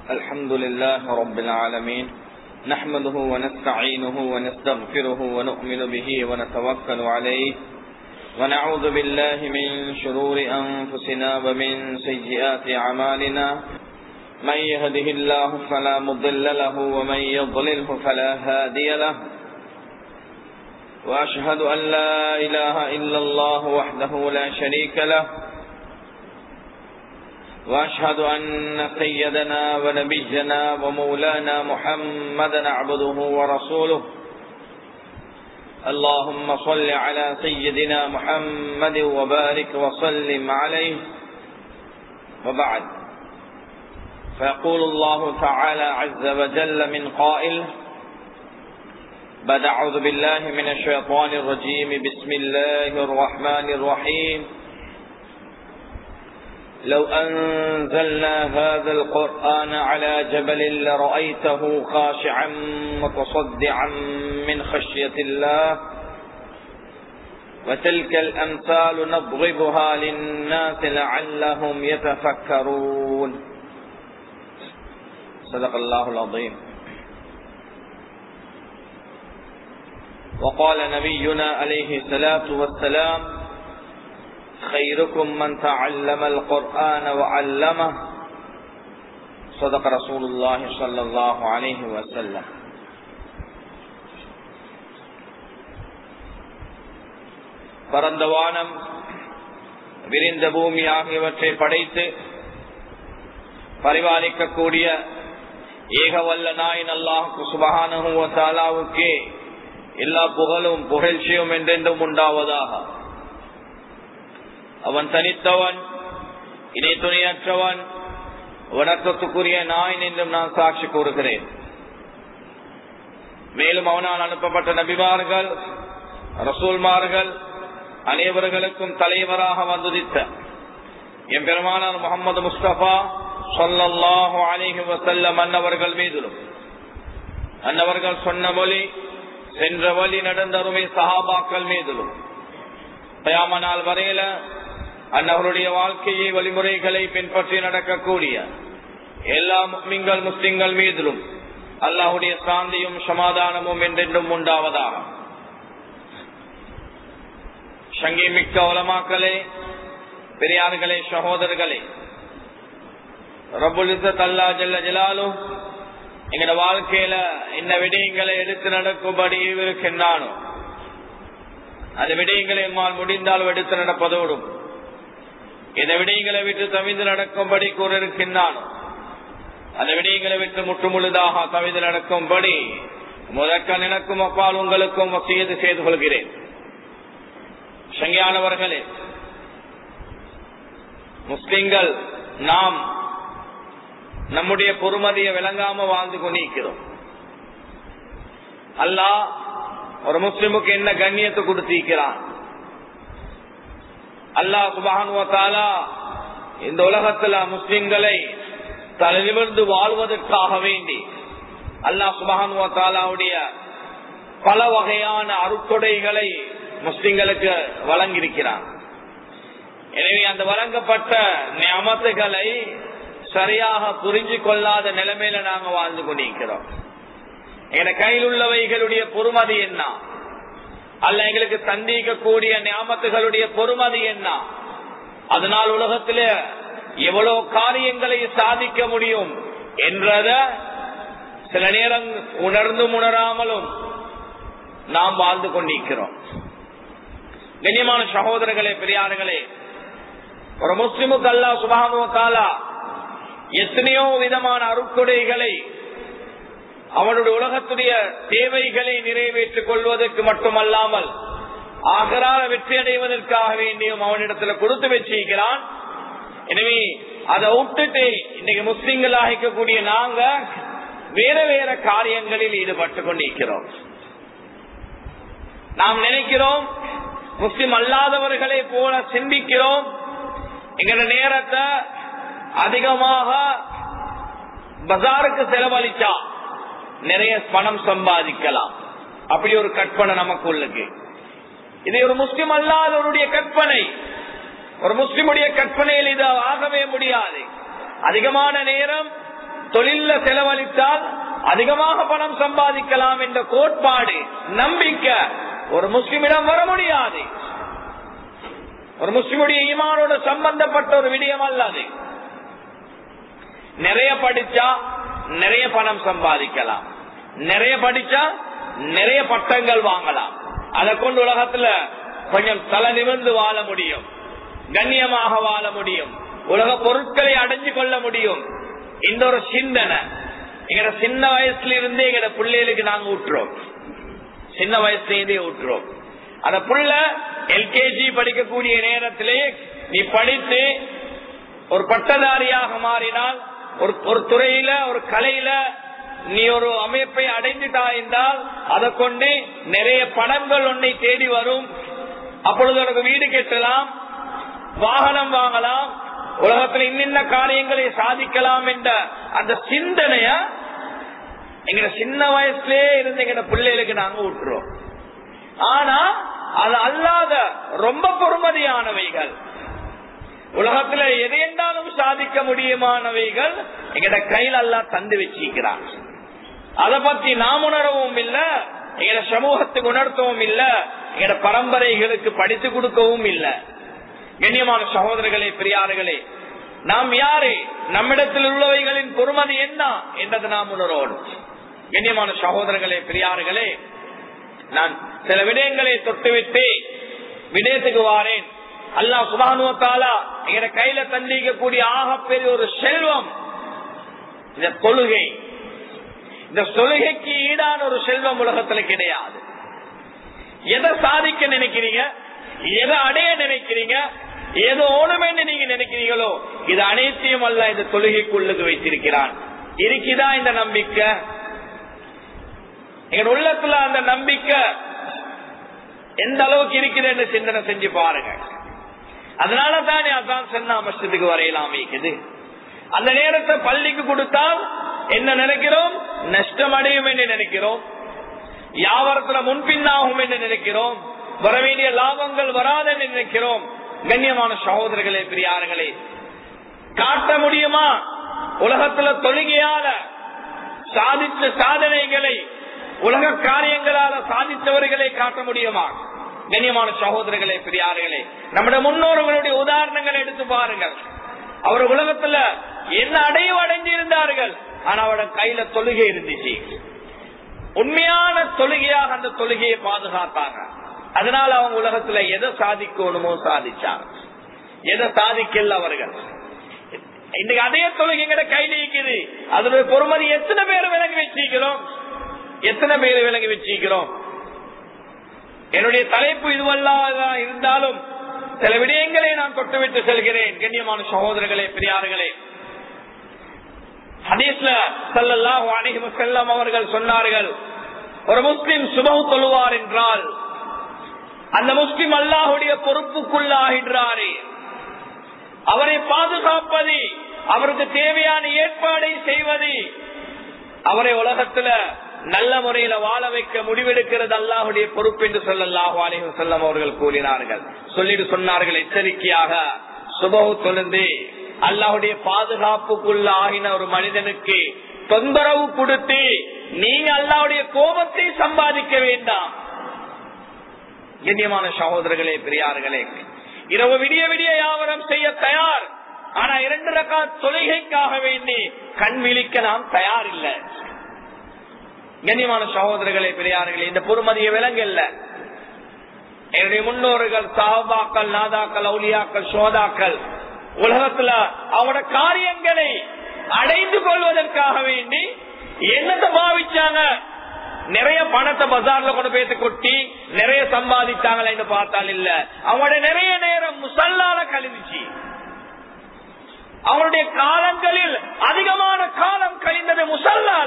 الحمد لله رب العالمين نحمده ونستعينه ونستغفره ونؤمن به ونتوكل عليه ونعوذ بالله من شرور أنفسنا ومن سيئات أعمالنا من يهده الله فلا مضل له ومن يضلله فلا هادي له وأشهد أن لا إله إلا الله وحده لا شريك له وأشهد أن سيدنا ونبينا ومولانا محمدا عبده ورسوله اللهم صل على سيدنا محمد وبارك وسلم عليه وبعد فيقول الله تعالى عز وجل من قائل بعد أعوذ بالله من الشيطان الرجيم بسم الله الرحمن الرحيم لو أنزلنا هذا القرآن على جبل لرأيته خاشعا متصدعا من خشية الله وتلك الأمثال نضربها للناس لعلهم يتفكرون صدق الله العظيم وقال نبينا عليه الصلاة والسلام خيركم من تعلم القرآن وعلمه صدق رسول الله صلى الله عليه وسلم பரந்த வானம் விரிந்த பூமி ஆகியவற்றை படைத்து பரிபாலிக்கக்கூடிய ஏகவல்ல நாயின் அல்லாஹு சுபகானுக்கே எல்லா புகழும் புகழ்ச்சியும் என்றென்றும் உண்டாவதாக அவன் தனித்தவன் இணை துணையற்றவன் வணக்கத்துக்குரிய நாயின் என்றும் நான் சாட்சி கூறுகிறேன் மேலும் அவனால் அனுப்பப்பட்ட நபிமார்கள் ரசூல்மார்கள் அனைவர்களுக்கும் தலைவராக வந்துதித்த என் பெருமானார் முகமது முஸ்தபா சொல்லல்லாஹு அலிஹி வசல்லம் அன்னவர்கள் மீதிலும் அன்னவர்கள் சொன்ன மொழி சென்ற வழி நடந்தருமை சஹாபாக்கள் மீதிலும் தயாமனால் வரையில அன்னவருடைய வாழ்க்கையை வழிமுறைகளை பின்பற்றி நடக்கக்கூடிய எல்லா முஸ்லிம்கள் முஸ்லிம்கள் மீதிலும் அல்லாஹுடைய சாந்தியும் சமாதானமும் என்றென்றும் உண்டாவதாக சங்கி மிக்க உலமாக்களே பெரியார்களே சகோதரர்களே ரபுல் அல்லா ஜல்ல ஜலாலும் எங்கட வாழ்க்கையில இந்த விடயங்களை எடுத்து நடக்கும்படி இருக்கின்றானோ அந்த விடயங்களை எம்மால் முடிந்தால் எடுத்து நடப்பதோடும் இந்த விடயங்களை விட்டு தவிந்து நடக்கும்படி கூறிருக்கின்றானோ அந்த விடயங்களை விட்டு முற்றுமுழுதாக தவிந்து நடக்கும்படி முதற்க எனக்கும் அப்பால் உங்களுக்கும் வசியது செய்து கொள்கிறேன் சங்கியானவர்களே முஸ்லிம்கள் நாம் நம்முடைய பொறுமதியை விளங்காம வாழ்ந்து கொண்டிருக்கிறோம் அல்லாஹ் ஒரு முஸ்லிமுக்கு என்ன கண்ணியத்தை கொடுத்திருக்கிறான் அல்லாஹ் சுபானுவத்தாலா இந்த உலகத்துல முஸ்லிம்களை தலைநிமிர்ந்து வாழ்வதற்காக வேண்டி அல்லாஹ் சுபானுவத்தாலாவுடைய பல வகையான அருக்கொடைகளை முஸ்லிம்களுக்கு வழங்கியிருக்கிறான் எனவே அந்த வழங்கப்பட்ட நியமத்துகளை சரியாக புரிஞ்சு கொள்ளாத நிலைமையில நாங்க வாழ்ந்து கொண்டிருக்கிறோம் எங்க கையில் உள்ளவைகளுடைய பொறுமதி என்ன அல்ல எங்களுக்கு சந்திக்கக்கூடிய ஞாபகங்களுடைய பொறுமதி என்ன அதனால் உலகத்தில எவ்வளவு காரியங்களை சாதிக்க முடியும் என்றத சில நேரம் உணர்ந்தும் உணராமலும் நாம் வாழ்ந்து கொண்டிருக்கிறோம் கண்ணியமான சகோதரர்களே பெரியார்களே ஒரு முஸ்லிமுக்கு அல்லா சுபாமுவத்தாலா எத்தனையோ விதமான அருக்குடைகளை அவனுடைய உலகத்துடைய தேவைகளை நிறைவேற்றிக் கொள்வதற்கு மட்டுமல்லாமல் ஆகரால வெற்றி அடைவதற்காக வேண்டியும் அவனிடத்துல கொடுத்து வச்சிருக்கிறான் எனவே அதை விட்டுட்டு இன்னைக்கு முஸ்லிம்கள் ஆகிக்கக்கூடிய நாங்க வேற வேற காரியங்களில் ஈடுபட்டு கொண்டிருக்கிறோம் நாம் நினைக்கிறோம் முஸ்லிம் அல்லாதவர்களை போல சிந்திக்கிறோம் எங்களோட நேரத்தை அதிகமாக பஜாருக்கு செலவழிச்சா நிறைய பணம் சம்பாதிக்கலாம் அப்படி ஒரு கற்பனை நமக்கு உள்ளது இது ஒரு முஸ்லிம் அல்லாதவருடைய கற்பனை ஒரு முஸ்லிமுடைய கற்பனையில் இது ஆகவே முடியாது அதிகமான நேரம் தொழில செலவழித்தால் அதிகமாக பணம் சம்பாதிக்கலாம் என்ற கோட்பாடு நம்பிக்கை ஒரு முஸ்லிமிடம் வர முடியாது ஒரு முஸ்லிமுடைய ஈமானோட சம்பந்தப்பட்ட ஒரு விடயம் அல்ல அது நிறைய படிச்சா நிறைய பணம் சம்பாதிக்கலாம் நிறைய படிச்சா நிறைய பட்டங்கள் வாங்கலாம் அதை கொண்டு உலகத்துல கொஞ்சம் தலை நிமிர்ந்து வாழ முடியும் கண்ணியமாக வாழ முடியும் உலக பொருட்களை அடைஞ்சு கொள்ள முடியும் இந்த ஒரு சிந்தனை எங்கட சின்ன வயசுல இருந்தே எங்கட பிள்ளைகளுக்கு நாங்க ஊட்டுறோம் சின்ன வயசுல இருந்தே ஊட்டுறோம் அந்த புள்ள எல்கேஜி படிக்கக்கூடிய நேரத்திலே நீ படித்து ஒரு பட்டதாரியாக மாறினால் ஒரு ஒரு துறையில ஒரு கலையில நீ ஒரு அமைப்பை அடைந்துட்டா என்றால் அதை கொண்டு நிறைய பணங்கள் உன்னை தேடி வரும் அப்பொழுது உனக்கு வீடு கட்டலாம் வாகனம் வாங்கலாம் உலகத்தில் இன்னின்ன காரியங்களை சாதிக்கலாம் என்ற அந்த சிந்தனைய எங்க சின்ன வயசுலயே இருந்து எங்க பிள்ளைகளுக்கு நாங்க விட்டுறோம் ஆனா அது அல்லாத ரொம்ப பொறுமதியானவைகள் உலகத்துல எது என்றாலும் சாதிக்க முடியுமானவைகள் எங்கட கையில் எல்லாம் தந்து வச்சிருக்கிறான் அதை பத்தி நாம் உணரவும் இல்ல எங்கட சமூகத்துக்கு உணர்த்தவும் இல்ல எங்கட பரம்பரைகளுக்கு படித்து கொடுக்கவும் இல்ல கண்ணியமான சகோதரர்களே பெரியார்களே நாம் யாரு நம்மிடத்தில் உள்ளவைகளின் பொறுமதி என்ன என்றது நாம் உணரோடு கண்ணியமான சகோதரர்களே பெரியார்களே நான் சில விடயங்களை தொட்டுவிட்டு விடயத்துக்கு வாரேன் அல்லா சுபானுவத்தாலா எங்க கையில தந்திக்கக்கூடிய ஆகப்பெரிய ஒரு செல்வம் இந்த தொழுகை இந்த தொழுகைக்கு ஈடான ஒரு செல்வம் உலகத்துல கிடையாது எதை சாதிக்க நினைக்கிறீங்க எதை அடைய நினைக்கிறீங்க ஏதோ ஓணுமென்று நீங்க நினைக்கிறீங்களோ இது அனைத்தையும் அல்ல இந்த தொழுகைக்குள்ளுக்கு வைத்திருக்கிறான் இருக்குதா இந்த நம்பிக்கை எங்க உள்ளத்துல அந்த நம்பிக்கை எந்த அளவுக்கு இருக்குது என்று சிந்தனை செஞ்சு பாருங்க அதனால தானே அதான் சென்னா மஸ்ஜிதுக்கு வரையலாம் இருக்குது அந்த நேரத்தை பள்ளிக்கு கொடுத்தால் என்ன நினைக்கிறோம் நஷ்டம் அடையும் என்று நினைக்கிறோம் வியாபாரத்துல முன்பின்னாகும் என்று நினைக்கிறோம் வர வேண்டிய லாபங்கள் வராது என்று நினைக்கிறோம் கண்ணியமான சகோதரர்களே பெரியார்களே காட்ட முடியுமா உலகத்துல தொழுகையால சாதித்த சாதனைகளை உலக காரியங்களால சாதித்தவர்களை காட்ட முடியுமா கண்ணியமான சகோதரர்களே பெரியார்களே நம்முடைய முன்னோர்களுடைய உதாரணங்களை எடுத்து பாருங்கள் அவர் உலகத்துல என்ன அடைவு அடைஞ்சிருந்தார்கள் ஆனா அவரோட கையில தொழுகை இருந்துச்சு உண்மையான தொழுகையாக அந்த தொழுகையை பாதுகாத்தாங்க அதனால அவங்க உலகத்துல எதை சாதிக்கணுமோ சாதிச்சாங்க எதை சாதிக்கல அவர்கள் இன்னைக்கு அதே தொழுகைங்கிற கையில இருக்குது அதனுடைய பொறுமதி எத்தனை பேர் விலகி வச்சிருக்கிறோம் எத்தனை பேர் விலகி வச்சிருக்கிறோம் என்னுடைய தலைப்பு இதுவெல்லாம் இருந்தாலும் சில விடயங்களை நான் தொட்டுவிட்டு செல்கிறேன் கண்ணியமான சகோதரர்களே பெரியார்களே ஹதீஸ்ல சல்லல்லாஹு அலைஹி வஸல்லம் அவர்கள் சொன்னார்கள் ஒரு முஸ்லிம் சுபஹ் தொழுவார் என்றால் அந்த முஸ்லிம் அல்லாஹுடைய பொறுப்புக்குள்ள ஆகின்றாரே அவரை பாதுகாப்பது அவருக்கு தேவையான ஏற்பாடை செய்வது அவரை உலகத்துல நல்ல முறையில வாழ வைக்க முடிவெடுக்கிறது அல்லாஹுடைய பொறுப்பு என்று சொல்லல்லாஹு அலைஹி வஸல்லம் அவர்கள் கூறினார்கள் சொல்லிட்டு சொன்னார்கள் எச்சரிக்கையாக சுபஹு தொழுந்து அல்லாஹுடைய பாதுகாப்புக்குள்ள ஆகின ஒரு மனிதனுக்கு தொந்தரவு கொடுத்து நீங்க அல்லாவுடைய கோபத்தை சம்பாதிக்க வேண்டாம் கண்ணியமான சகோதரர்களே பெரியார்களே இரவு விடிய விடிய யாவரம் செய்ய தயார் ஆனா இரண்டு ரகா தொழுகைக்காக வேண்டி கண் விழிக்க நாம் தயார் இல்லை கண்ணியமான சகோதரர்களே பெரியார்களே இந்த பொறுமதிய விலங்கல்ல என்னுடைய முன்னோர்கள் சாபாக்கள் நாதாக்கள் அவுலியாக்கள் சோதாக்கள் உலகத்துல அவனோட காரியங்களை அடைந்து கொள்வதற்காக வேண்டி என்னத்தை பாவிச்சாங்க நிறைய பணத்தை பஜார்ல கொண்டு போய் கொட்டி நிறைய சம்பாதிச்சாங்களேன்னு பார்த்தால் இல்ல அவங்களோட நிறைய நேரம் முசல்லால கழிந்துச்சு அவருடைய காலங்களில் அதிகமான காலம் கழிந்தது முசல்லால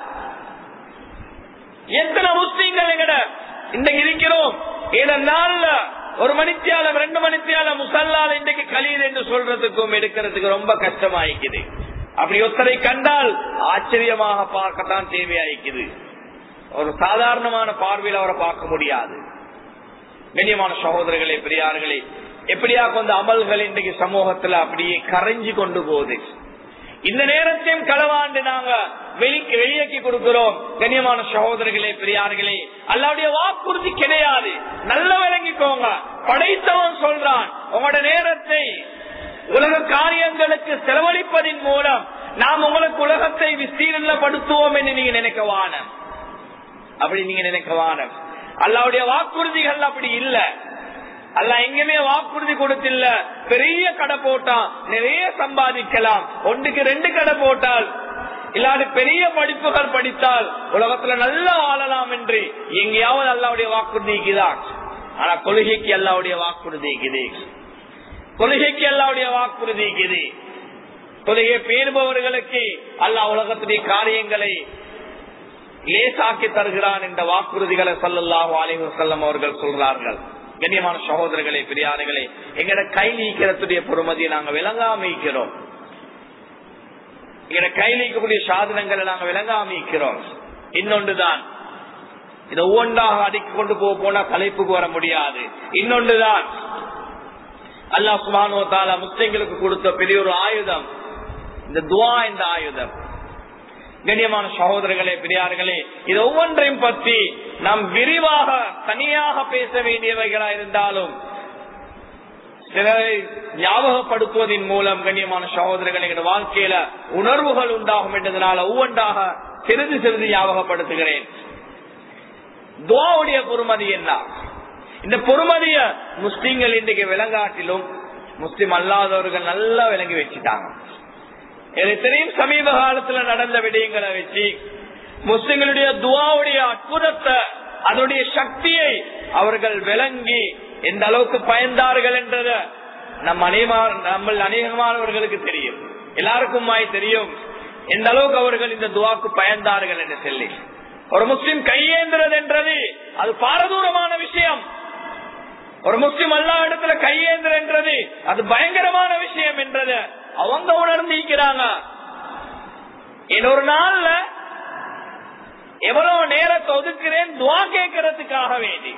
எத்தனை முஸ்லீம்கள் எங்கட இன்றைக்கு இருக்கிறோம் ஏழு நாள்ல ஒரு மணித்தியாலம் ரெண்டு மணித்தியாலம் முசல்லால இன்றைக்கு கழியுது என்று சொல்றதுக்கும் எடுக்கிறதுக்கு ரொம்ப கஷ்டமாயிக்குது அப்படி ஒருத்தரை கண்டால் ஆச்சரியமாக பார்க்கத்தான் தேவையாயிக்குது ஒரு சாதாரணமான பார்வையில் அவரை பார்க்க முடியாது கண்ணியமான சகோதரர்களே பெரியார்களே எப்படியா கொஞ்சம் அமல்கள் இன்றைக்கு சமூகத்துல அப்படியே கரைஞ்சு கொண்டு போகுது இந்த நேரத்தையும் களவாண்டு நாங்க வெளிக்கு வெளியாக்கி கொடுக்கிறோம் கண்ணியமான சகோதரர்களே பெரியார்களே அல்லாவுடைய வாக்குறுதி கிடையாது நல்ல விளங்கிக்கோங்க படைத்தவன் சொல்றான் உங்களோட நேரத்தை உலக காரியங்களுக்கு செலவழிப்பதின் மூலம் நாம் உங்களுக்கு உலகத்தை விஸ்தீரணப்படுத்துவோம் என்று நீங்க நினைக்க வானம் அப்படி நீங்க நினைக்க வானம் அல்லாவுடைய வாக்குறுதிகள் அப்படி இல்ல அல்ல எங்கேயுமே வாக்குறுதி கொடுத்தில்ல பெரிய கடை போட்டா நிறைய சம்பாதிக்கலாம் ஒன்றுக்கு ரெண்டு கடை போட்டால் இல்லாத பெரிய படிப்புகள் படித்தால் உலகத்துல நல்லா வாழலாம் என்று எங்கேயாவது அல்லாவுடைய வாக்குறுதி இருக்குதான் ஆனா கொள்கைக்கு அல்லாவுடைய வாக்குறுதி இருக்குது கொள்கைக்கு அல்லாவுடைய வாக்குறுதி இருக்குது கொள்கையை பேணுபவர்களுக்கு அல்லா உலகத்துடைய காரியங்களை லேசாக்கி தருகிறான் என்ற வாக்குறுதிகளை சல்லல்லாஹு அலைஹி வஸல்லம் அவர்கள் சொல்றார்கள் கண்ணியமான சகோதரர்களே பெரியார்களே எங்கட கை நீக்கிறதுடைய பொறுமதியை நாங்க விளங்காம இருக்கிறோம் எங்கட கை நீக்கக்கூடிய சாதனங்களை நாங்க விளங்காம இருக்கிறோம் இன்னொன்றுதான் இதை ஒவ்வொன்றாக அடுக்கி கொண்டு போக போனா தலைப்புக்கு வர முடியாது இன்னொன்றுதான் அல்லா சுபானோ தாலா முஸ்லிம்களுக்கு கொடுத்த பெரிய ஒரு ஆயுதம் இந்த துவா இந்த ஆயுதம் கண்ணியமான சகோதரர்களே பெரியார்களே இது ஒவ்வொன்றையும் பற்றி நாம் விரிவாக தனியாக பேச வேண்டியவைகளா இருந்தாலும் சிலரை ஞாபகப்படுத்துவதன் மூலம் கண்ணியமான சகோதரர்கள் வாழ்க்கையில உணர்வுகள் உண்டாகும் என்றதுனால ஒவ்வொன்றாக சிறிது சிறிது ஞாபகப்படுத்துகிறேன் துவாவுடைய பொறுமதி என்ன இந்த பொறுமதிய முஸ்லிம்கள் இன்றைக்கு விளங்காட்டிலும் முஸ்லிம் அல்லாதவர்கள் நல்லா விளங்கி வச்சுட்டாங்க எனக்கு தெரியும் சமீப காலத்துல நடந்த விடயங்களை வச்சு முஸ்லிம்களுடைய துவாவுடைய அற்புதத்தை அதனுடைய சக்தியை அவர்கள் விளங்கி எந்த அளவுக்கு பயந்தார்கள் என்றத நம் அநேகமா நம்ம அநேகமானவர்களுக்கு தெரியும் எல்லாருக்கும் தெரியும் எந்த அளவுக்கு அவர்கள் இந்த துவாக்கு பயந்தார்கள் என்று சொல்லி ஒரு முஸ்லிம் கையேந்திரது என்றது அது பாரதூரமான விஷயம் ஒரு முஸ்லிம் அல்லா இடத்துல கையேந்திர என்றது அது பயங்கரமான விஷயம் என்றது அவங்க உணர்ந்திருக்கிறாங்க இன்னொரு நாள்ல எவ்வளவு நேரத்தை ஒதுக்குறேன் துவா கேட்கறதுக்காக வேண்டி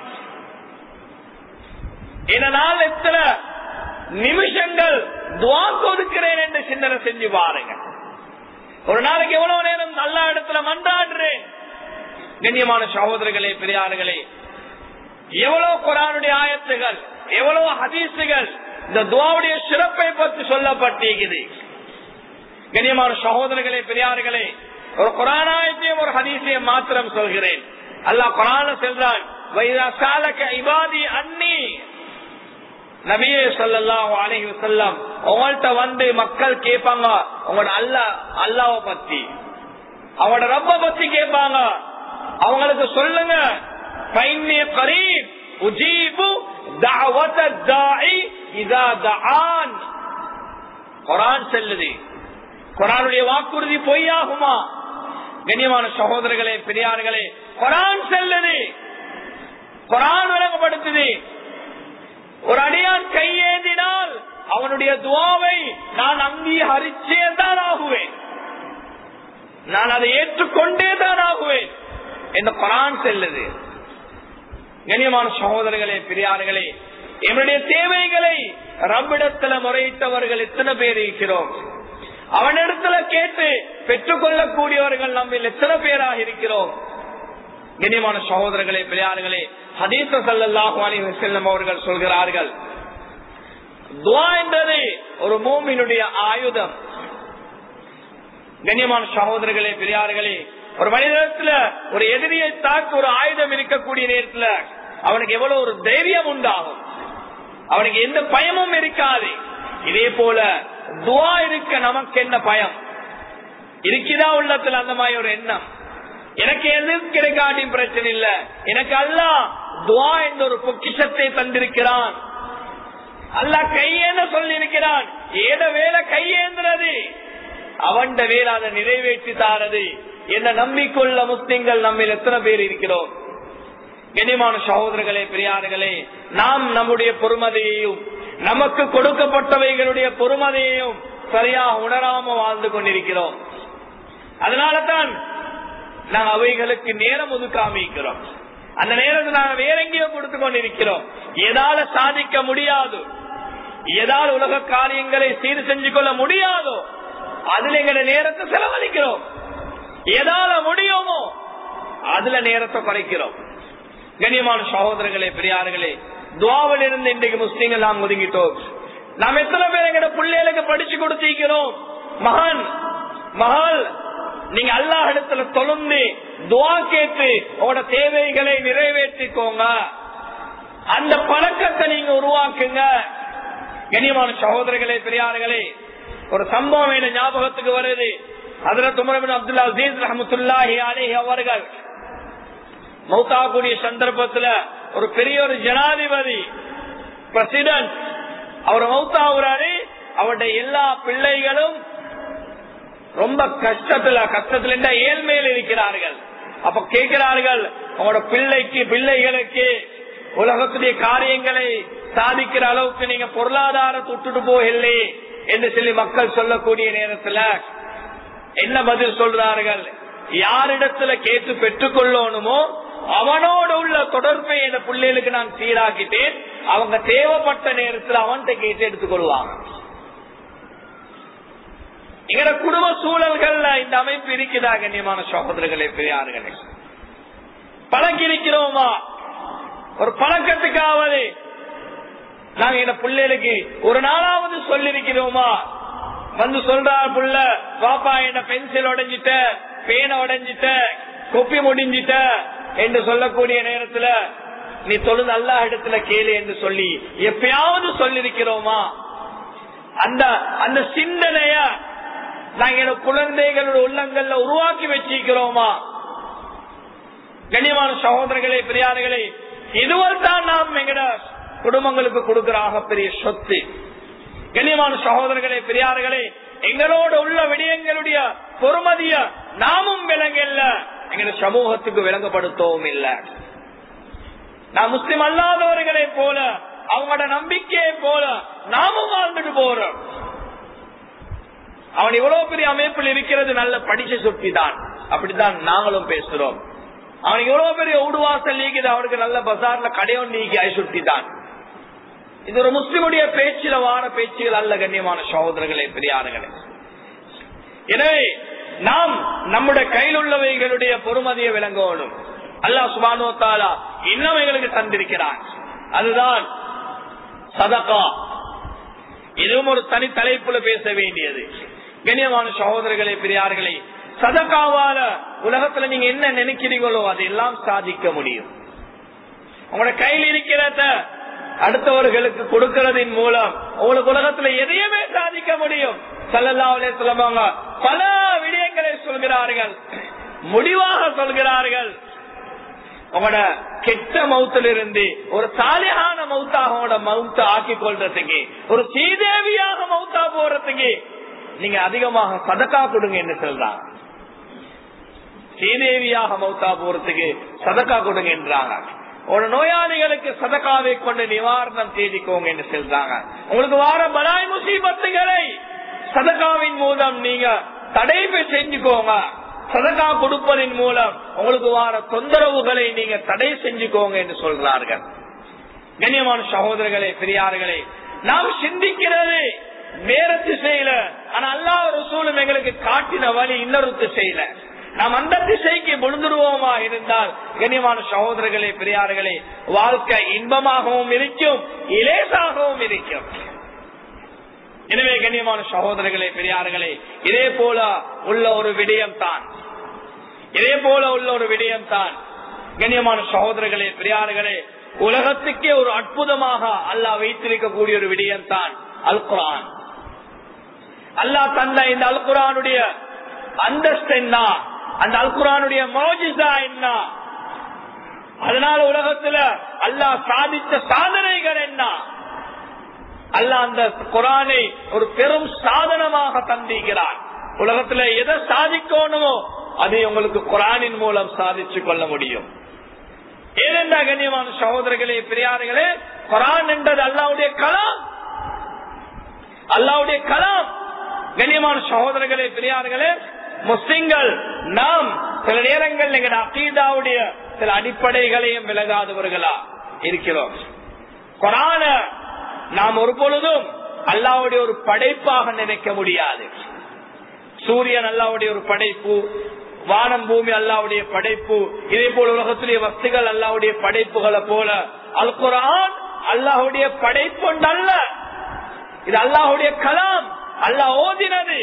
இதனால் எத்தனை நிமிஷங்கள் துவாக்கு ஒதுக்குறேன் என்று சிந்தனை செஞ்சு பாருங்க ஒரு நாளைக்கு எவ்வளவு நேரம் நல்ல இடத்துல மன்றாடுறேன் கண்ணியமான சகோதரர்களே பெரியார்களே எவ்வளவு குரானுடைய ஆயத்துகள் எவ்வளவு ஹதீசுகள் இந்த துவாவுடைய சிறப்பை பற்றி சொல்லப்பட்டிருக்குது கண்ணியமான சகோதரர்களே பெரியார்களே ஒரு குரானாயத்தையும் ஒரு ஹதீசையும் மாத்திரம் சொல்கிறேன் அல்லாஹ் குரான செல்றான் இபாதி அன்னி நபியே சொல்லலாம் அழகி செல்லம் உங்கள்கிட்ட வந்து மக்கள் கேட்பாங்க உங்களோட அல்லா அல்லாவை பத்தி அவங்களோட ரப்ப பத்தி கேட்பாங்க அவங்களுக்கு சொல்லுங்க கரீப் உஜீபு குரான் செல்லுது குரானுடைய வாக்குறுதி பொய்யாகுமா கண்ணியமான சகோதரர்களே பெரியார்களே குரான் செல்லுது குரான் விளங்கப்படுத்துது ஒரு அடியான் கையேந்தினால் அவனுடைய துவாவை நான் அங்கீகரிச்சே தான் ஆகுவேன் நான் அதை ஏற்றுக்கொண்டே தான் ஆகுவேன் இந்த குரான் செல்லுது கண்ணியமான சகோதரர்களே பெரியார்களே என்னுடைய தேவைகளை ரப்பிடத்துல முறையிட்டவர்கள் எத்தனை பேர் இருக்கிறோம் அவனிடத்துல கேட்டு பெற்றுக்கொள்ளக்கூடியவர்கள் நம்ம எத்தனை பேராக இருக்கிறோம் கண்ணியமான சகோதரர்களே பெரியார்களே ஹதீச சல்லாஹு அலி செல்லம் அவர்கள் சொல்கிறார்கள் துவா என்பது ஒரு மூமினுடைய ஆயுதம் கண்ணியமான சகோதரர்களே பெரியார்களே ஒரு மனிதத்துல ஒரு எதிரியை தாக்க ஒரு ஆயுதம் இருக்கக்கூடிய நேரத்துல அவனுக்கு எவ்வளவு ஒரு தைரியம் உண்டாகும் அவனுக்கு எந்த பயமும் இருக்காது இதே போல துவா இருக்க நமக்கு என்ன பயம் இருக்குதா உள்ளத்துல அந்த மாதிரி ஒரு எண்ணம் எனக்கு எது கிடைக்காட்டியும் பிரச்சனை இல்ல எனக்கு அல்ல துவா என்ற ஒரு பொக்கிஷத்தை தந்திருக்கிறான் அல்ல கையேந்த சொல்லி இருக்கிறான் ஏத வேலை கையேந்திரது அவன் வேலை அதை நிறைவேற்றி தாரது என்ன நம்பிக்கொள்ள முஸ்லிம்கள் நம்ம எத்தனை பேர் இருக்கிறோம் கனிமான சகோதரர்களே பெரியார்களே நாம் நம்முடைய பொறுமதியையும் நமக்கு கொடுக்கப்பட்டவைகளுடைய பொறுமதியையும் சரியாக உணராம வாழ்ந்து கொண்டிருக்கிறோம் அதனால தான் நாங்கள் அவைகளுக்கு நேரம் ஒதுக்காமிக்கிறோம் அந்த நேரத்தை நாங்கள் வேற எங்கேயோ கொடுத்து கொண்டிருக்கிறோம் எதால சாதிக்க முடியாது எதால் உலக காரியங்களை சீர் செஞ்சு கொள்ள முடியாதோ அதுல எங்க நேரத்தை செலவழிக்கிறோம் எதால முடியுமோ அதுல நேரத்தை குறைக்கிறோம் கண்ணியமான சகோதரர்களே பெரியார்களே துவாவில் இருந்து இன்றைக்கு முஸ்லீம்கள் நாம் ஒதுங்கிட்டோம் நாம் எத்தனை பேர் எங்கட பிள்ளைகளுக்கு படிச்சு கொடுத்திருக்கிறோம் மகான் மகள் நீங்க அல்லாஹ் இடத்துல தொழுந்து துவா கேட்டு உங்களோட தேவைகளை நிறைவேற்றிக்கோங்க அந்த பழக்கத்தை நீங்க உருவாக்குங்க கண்ணியமான சகோதரர்களே பெரியார்களே ஒரு சம்பவம் என்ன ஞாபகத்துக்கு வருது அதுல துமரபின் அப்துல்லா அசீஸ் ரஹமத்துல்லாஹி அலேஹி அவர்கள் மௌத்தாக்கூடிய சந்தர்ப்பத்துல ஒரு பெரிய ஒரு ஜனாதிபதி பிரசிடன்ட் அவர் மௌத்தாகிறாரு அவருடைய எல்லா பிள்ளைகளும் ரொம்ப கஷ்டத்துல கஷ்டத்துல ஏழ்மையில் இருக்கிறார்கள் அப்ப கேட்கிறார்கள் அவங்களோட பிள்ளைக்கு பிள்ளைகளுக்கு உலகத்துடைய காரியங்களை சாதிக்கிற அளவுக்கு நீங்க பொருளாதாரத்தை விட்டுட்டு போகலே என்று சொல்லி மக்கள் சொல்லக்கூடிய நேரத்துல என்ன பதில் சொல்றார்கள் யாரிடத்துல கேட்டு பெற்றுக் கொள்ளணுமோ அவனோட உள்ள தொடர்பை என் பிள்ளைகளுக்கு நான் சீராக்கிட்டேன் அவங்க தேவைப்பட்ட நேரத்தில் அவன்கிட்ட கேட்டு எடுத்துக்கொள்வாங்க எங்கட குடும்ப சூழல்கள்ல இந்த அமைப்பு இருக்குதா கண்ணியமான சகோதரர்களே பெரியார்களே பழக்கி இருக்கிறோமா ஒரு பழக்கத்துக்காவது நாங்க இந்த பிள்ளைகளுக்கு ஒரு நாளாவது சொல்லிருக்கிறோமா வந்து சொல்றார் புள்ள பாப்பா என்ன பென்சில் உடைஞ்சிட்ட பேனை உடைஞ்சிட்ட கொப்பி முடிஞ்சிட்ட என்று சொல்லக்கூடிய நேரத்துல நீ தொழுது அல்லா இடத்துல கேளு என்று சொல்லி எப்பயாவது சொல்லிருக்கிறோமா அந்த அந்த சிந்தனைய நாங்க எங்க குழந்தைகளோட உள்ளங்கள்ல உருவாக்கி வச்சிருக்கிறோமா கண்ணியமான சகோதரர்களே பெரியார்களே இதுவரை தான் நாம் எங்கட குடும்பங்களுக்கு கொடுக்கிற ஆகப்பெரிய சொத்து கண்ணியமான சகோதரர்களே பெரியார்களே எங்களோட உள்ள விடயங்களுடைய பொறுமதிய நாமும் விளங்கல்ல எங்க சமூகத்துக்கு விளங்கப்படுத்தவும் இல்ல நான் முஸ்லிம் அல்லாதவர்களை போல அவங்களோட நம்பிக்கையை போல நாமும் வாழ்ந்துட்டு போறோம் அவன் இவ்வளவு பெரிய அமைப்பில் இருக்கிறது நல்ல படிச்ச சொத்தி தான் அப்படித்தான் நாங்களும் பேசுறோம் அவனுக்கு இவ்வளவு பெரிய ஊடுவாசல் நீக்குது அவனுக்கு நல்ல பசார்ல கடையும் நீக்கி ஐசுட்டி தான் இது ஒரு முஸ்லிமுடைய பேச்சில வார பேச்சுகள் அல்ல கண்ணியமான சகோதரர்களே பெரியார்களே எனவே நாம் நம்முடைய கையில் உள்ளவைகளுடைய பொறுமதியை விளங்கணும் அல்லா சுபானோ தாலா இன்னும் எங்களுக்கு தந்திருக்கிறான் அதுதான் சதகா இதுவும் ஒரு தனி தலைப்புல பேச வேண்டியது கண்ணியமான சகோதரர்களே பெரியார்களே சதகாவால உலகத்துல நீங்க என்ன நினைக்கிறீங்களோ அதையெல்லாம் சாதிக்க முடியும் உங்களோட கையில் இருக்கிறத அடுத்தவர்களுக்கு கொடுக்கறதின் மூலம் உங்களுக்கு உலகத்துல எதையுமே சாதிக்க முடியும் சல்லல்லாவிலே சொல்லுவாங்க பல விடயங்களை சொல்கிறார்கள் முடிவாக சொல்கிறார்கள் உங்களோட கெட்ட மௌத்துல இருந்து ஒரு சாலியான மௌத்தாக உங்களோட மௌத்த ஆக்கி கொள்றதுக்கு ஒரு சீதேவியாக மௌத்தா போறதுக்கு நீங்க அதிகமாக சதக்கா கொடுங்க என்று சொல்றாங்க சீதேவியாக மௌத்தா போறதுக்கு சதக்கா கொடுங்க என்றாங்க ஒரு நோயாளிகளுக்கு சதக்காவை கொண்டு நிவாரணம் தேடிக்கோங்க என்று சொல்றாங்க உங்களுக்கு வார பலாய் முசீபத்துகளை சதக்காவின் மூலம் நீங்க தடைப்பு செஞ்சுக்கோங்க சதக்கா கொடுப்பதன் மூலம் உங்களுக்கு வார தொந்தரவுகளை நீங்க தடை செஞ்சுக்கோங்க என்று சொல்றார்கள் கண்ணியமான சகோதரர்களே பெரியார்களே நாம் சிந்திக்கிறது வேற திசையில ஆனா அல்லா ரசூலும் எங்களுக்கு காட்டின வழி இன்னொரு திசையில நாம் அந்த திசைக்கு விழுந்துருவோமா இருந்தால் கண்ணியமான சகோதரர்களே பெரியார்களே வாழ்க்கை இன்பமாகவும் இருக்கும் இலேசாகவும் இருக்கும் எனவே கண்ணியமான சகோதரர்களே பெரியார்களே இதே போல உள்ள ஒரு விடயம் தான் இதே போல உள்ள ஒரு விடயம் தான் கண்ணியமான சகோதரர்களே பெரியார்களே உலகத்துக்கே ஒரு அற்புதமாக அல்லாஹ் வைத்திருக்கக்கூடிய ஒரு விடயம் தான் அல் குரான் அல்லாஹ் தந்த இந்த அல் குரானுடைய அந்தஸ்து என்ன அந்த அல் குரானுடைய மோஜிசா என்ன அதனால உலகத்துல அல்லாஹ் சாதித்த சாதனைகள் என்ன அல்ல அந்த குரானை ஒரு பெரும் சாதனமாக தந்திக்கிறான் உலகத்துல எதை சாதிக்கணுமோ அதை உங்களுக்கு குரானின் மூலம் சாதிச்சு கொள்ள முடியும் ஏனென்றா கண்ணியமான சகோதரர்களே பெரியார்களே குரான் என்றது அல்லாவுடைய கலாம் அல்லாவுடைய கலாம் கண்ணியமான சகோதரர்களே பெரியார்களே முஸ்லிம்கள் நாம் சில நேரங்கள் எங்க அகீதாவுடைய சில அடிப்படைகளையும் விலகாதவர்களா இருக்கிறோம் குரான நாம் ஒரு பொழுதும் அல்லாவுடைய ஒரு படைப்பாக நினைக்க முடியாது சூரியன் அல்லாவுடைய ஒரு படைப்பு வானம் பூமி அல்லாவுடைய படைப்பு இதே போல உலகத்துடைய வஸ்துகள் அல்லாவுடைய படைப்புகளை போல அல் குரான் அல்லாஹுடைய படைப்பு அல்ல இது அல்லாஹுடைய கலாம் அல்லாஹ் ஓதினது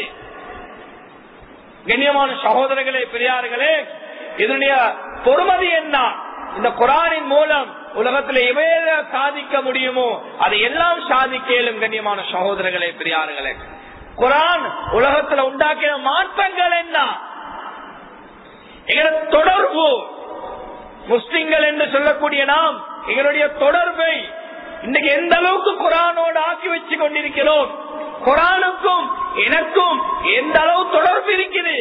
கண்ணியமான சகோதரர்களே பெரியார்களே இதனுடைய பொறுமதி என்ன இந்த குரானின் மூலம் உலகத்தில் எவையில சாதிக்க முடியுமோ அதை எல்லாம் சாதிக்க இயலும் கண்ணியமான சகோதரர்களே பெரியார்களே குரான் உலகத்துல உண்டாக்கின மாற்றங்கள் என்ன எங்களோட தொடர்பு முஸ்லிம்கள் என்று சொல்லக்கூடிய நாம் எங்களுடைய தொடர்பை இன்னைக்கு எந்த அளவுக்கு குரானோடு ஆக்கி வச்சு கொண்டிருக்கிறோம் குரானுக்கும் எனக்கும் எந்த அளவு தொடர்பு இருக்குது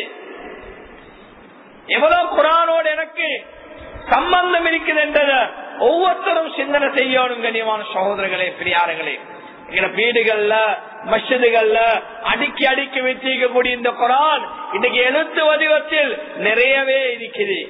எவ்வளவு குரானோடு எனக்கு சம்பந்தம் இருக்குது என்றத ஒவ்வொருத்தரும் சிந்தனை செய்யணும் கண்ணியமான சகோதரர்களே பிரியாரங்களே எங்க வீடுகள்ல மசிதுகள்ல அடுக்கி அடுக்கி வச்சிருக்கக்கூடிய இந்த குரான் இன்னைக்கு எழுத்து வடிவத்தில் நிறையவே இருக்குது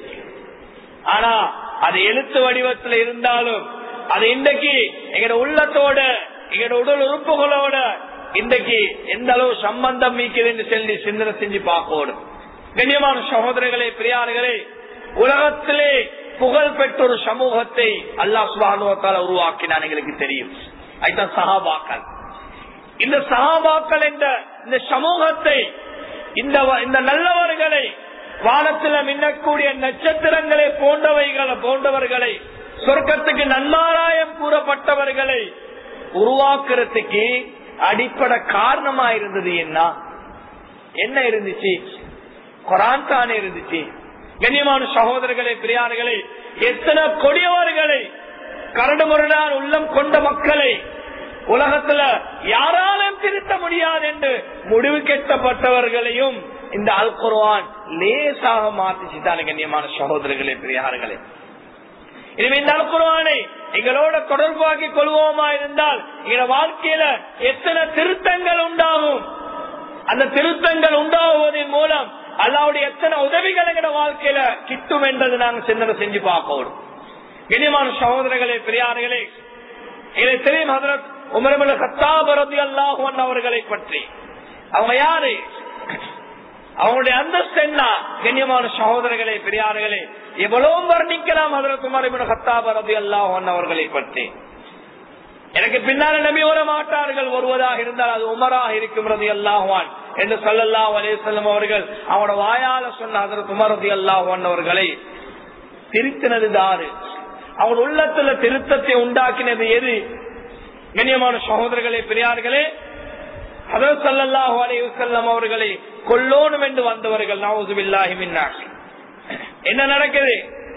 ஆனா அது எழுத்து வடிவத்தில் இருந்தாலும் அது இன்றைக்கு எங்கட உள்ளத்தோட எங்கட உடல் உறுப்புகளோட இன்றைக்கு எந்த அளவு சம்பந்தம் மீக்குதுன்னு சொல்லி சிந்தனை செஞ்சு பார்க்கணும் கண்ணியமான சகோதரர்களே பிரியார்களே உலகத்திலே புகழ் பெற்ற ஒரு சமூகத்தை அல்லா சுபானுவத்தால உருவாக்கினான் எங்களுக்கு தெரியும் அதுதான் சகாபாக்கள் இந்த சகாபாக்கள் என்ற இந்த சமூகத்தை இந்த இந்த நல்லவர்களை வானத்தில் மின்னக்கூடிய நட்சத்திரங்களை போன்றவைகளை போன்றவர்களை சொர்க்கத்துக்கு நன்மாராயம் கூறப்பட்டவர்களை உருவாக்குறதுக்கு அடிப்படை காரணமா இருந்தது என்ன என்ன இருந்துச்சு குரான் தானே இருந்துச்சு கண்ணியமான சகோதரர்களே பிரியார்களே எத்தனை கொடியவர்களை கரடுமுரடான் உள்ளம் கொண்ட மக்களை உலகத்துல யாராலும் திருத்த முடியாது என்று முடிவு கெட்டப்பட்டவர்களையும் இந்த அல் குர்வான் லேசாக மாத்திச்சுதான் கண்ணியமான சகோதரர்களே பிரியார்களே எனவே இந்த அல் குர்வானை எங்களோட தொடர்பாக்கி கொள்வோமா இருந்தால் எங்க வாழ்க்கையில எத்தனை திருத்தங்கள் உண்டாகும் அந்த திருத்தங்கள் உண்டாகுவதன் மூலம் அல்லாவுடைய எத்தனை உதவிகள் எங்க வாழ்க்கையில கிட்டும் என்றது நாங்க சிந்தனை செஞ்சு பார்க்கணும் கண்ணியமான சகோதரர்களே பெரியார்களே எனக்கு தெரியும் ஹதரத் உமரமல சத்தாபரதி அல்லாஹுவன் அவர்களை பற்றி அவங்க யாரு அவங்களுடைய அந்தஸ்து என்ன கண்ணியமான சகோதரர்களே பெரியார்களே எவ்வளவு வர்ணிக்கலாம் ஹதரத் உமரமல சத்தாபரதி அல்லாஹுவன் அவர்களை பற்றி எனக்கு பின்னால நம்பி வர மாட்டார்கள் வருவதாக இருந்தால் அது உமராக இருக்கும் ரதி அல்லாஹான் என்று சொல்லல்லா அலேசல்லம் அவர்கள் அவனோட வாயால சொன்ன அதற்கு உமரதி அல்லாஹான் அவர்களை திருத்தினது தாரு அவன் உள்ளத்துல திருத்தத்தை உண்டாக்கினது எது கண்ணியமான சகோதரர்களே பெரியார்களே அதர் சல்லாஹு அலையுசல்லம் அவர்களை கொல்லோனும் என்று வந்தவர்கள் நவசுபில்லாஹி மின்னாஷ் என்ன நடக்குது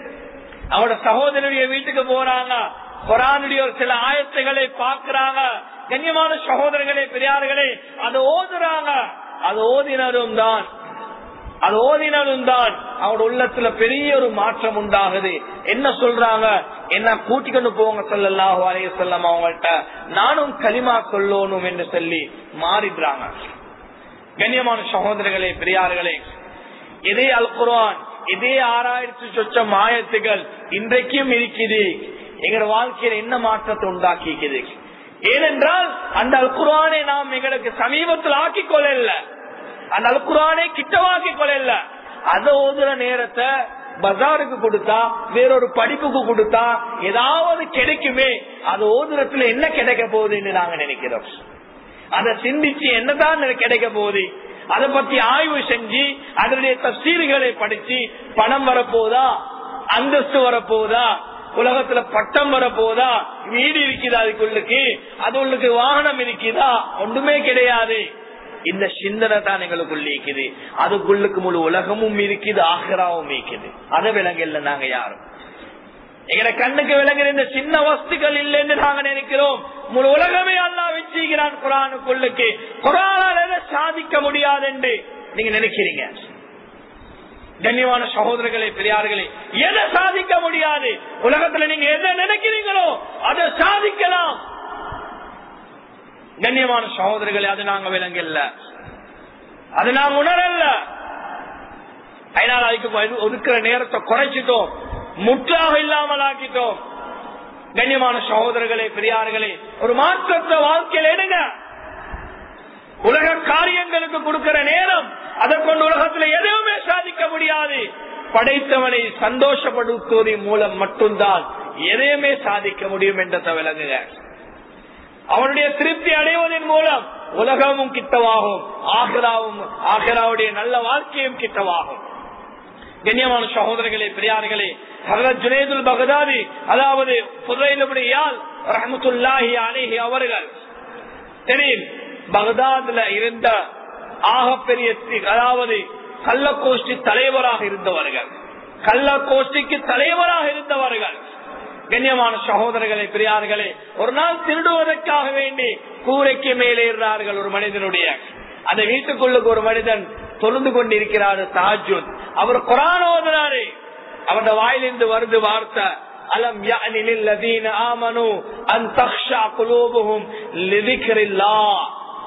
அவனோட சகோதரருடைய வீட்டுக்கு போறாங்க குரானுடைய ஒரு சில ஆயத்துகளை பார்க்கிறாங்க கண்ணியமான சகோதரர்களே பெரியார்களே அது ஓதுறாங்க அது ஓதினரும் தான் அது ஓதினாலும் தான் அவனோட உள்ளத்துல பெரிய ஒரு மாற்றம் உண்டாகுது என்ன சொல்றாங்க என்ன கூட்டிக்கொண்டு போங்க சொல்லலாம் அலைய செல்லம் அவங்கள்ட்ட நானும் களிமா சொல்லணும் என்று சொல்லி மாறிடுறாங்க கண்ணியமான சகோதரர்களே பெரியார்களே இதே அல் குரான் இதே ஆறாயிரத்தி சொச்சம் ஆயத்துகள் இன்றைக்கும் இருக்குது எங்களோட வாழ்க்கையில என்ன மாற்றத்தை உண்டாக்கிக்குது ஏனென்றால் அந்த அல் குரானை நாம் எங்களுக்கு சமீபத்தில் ஆக்கிக் கொள்ள அந்த அல்குரானை கிட்டவாக்கி கொள்ள அத ஓதுற நேரத்தை பஜாருக்கு கொடுத்தா வேறொரு படிப்புக்கு கொடுத்தா ஏதாவது கிடைக்குமே அது ஓதுறத்துல என்ன கிடைக்க போகுதுன்னு நாங்க நினைக்கிறோம் அதை சிந்திச்சு என்னதான் கிடைக்க போகுது அதை பத்தி ஆய்வு செஞ்சு அதனுடைய தப்சீல்களை படிச்சு பணம் வரப்போதா அந்தஸ்து வரப்போதா உலகத்துல பட்டம் வரப்போதா வீடு இருக்குதா அதுக்குள்ளுக்கு அது உள்ளுக்கு வாகனம் இருக்குதா ஒன்றுமே கிடையாது இந்த சிந்தனை தான் எங்களுக்குள்ள இருக்குது அதுக்குள்ளுக்கு முழு உலகமும் இருக்குது ஆகராவும் இருக்குது அதை விலங்கல்ல நாங்க யாரும் எங்கட கண்ணுக்கு விளங்குற இந்த சின்ன வஸ்துக்கள் இல்லைன்னு நாங்க நினைக்கிறோம் முழு உலகமே அல்லா வச்சுக்கிறான் குரானுக்குள்ளுக்கு குரானால் எதை சாதிக்க முடியாது என்று நீங்க நினைக்கிறீங்க கண்ணியமான சகோதரர்களே பெரியார்களே எதை சாதிக்க முடியாது உலகத்துல நீங்க எதை நினைக்கிறீங்களோ அதை சாதிக்கலாம் கண்ணியமான சகோதரர்களே அது நாங்க விலங்கல்ல அது நாங்க உணரல்ல அதனால அதுக்கு ஒதுக்குற நேரத்தை குறைச்சிட்டோம் முற்றாக இல்லாமல் ஆக்கிட்டோம் கண்ணியமான சகோதரர்களே பெரியார்களே ஒரு மாற்றத்தை வாழ்க்கையில் எடுங்க உலக காரியங்களுக்கு கொடுக்கிற நேரம் அதை கொண்டு உலகத்துல எதுவுமே சாதிக்க முடியாது படைத்தவனை சந்தோஷப்படுத்துவதன் மூலம் மட்டும்தான் எதையுமே சாதிக்க முடியும் என்றதை விளங்குக அவனுடைய திருப்தி அடைவதன் மூலம் உலகமும் கிட்டவாகும் ஆகராவும் ஆகராவுடைய நல்ல வாழ்க்கையும் கிட்டவாகும் கண்ணியமான சகோதரர்களே பெரியார்களே ஹரத் ஜுனேதுல் பகதாதி அதாவது புதையிலுடையால் ரஹமத்துல்லாஹி அலேஹி அவர்கள் தெரியும் பகதாதுல இருந்த ஆகப்பெரிய அதாவது கள்ளக்கோஷ்டி தலைவராக இருந்தவர்கள் கள்ளக்கோஷ்டிக்கு தலைவராக இருந்தவர்கள் கண்ணியமான சகோதரர்களே பெரியார்களே ஒரு நாள் திருடுவதற்காக வேண்டி கூரைக்கு மேலே இருந்தார்கள் ஒரு மனிதனுடைய அந்த வீட்டுக்குள்ளுக்கு ஒரு மனிதன் தொழுந்து கொண்டிருக்கிறார் தாஜுத் அவர் குரான் ஓதுறாரு அவருடைய வாயிலிருந்து வருது வார்த்தை அலம் யஅனிலில்லதீன ஆமனு அன் தக்ஷா குலூபுஹும் லிதிக்ரில்லாஹ்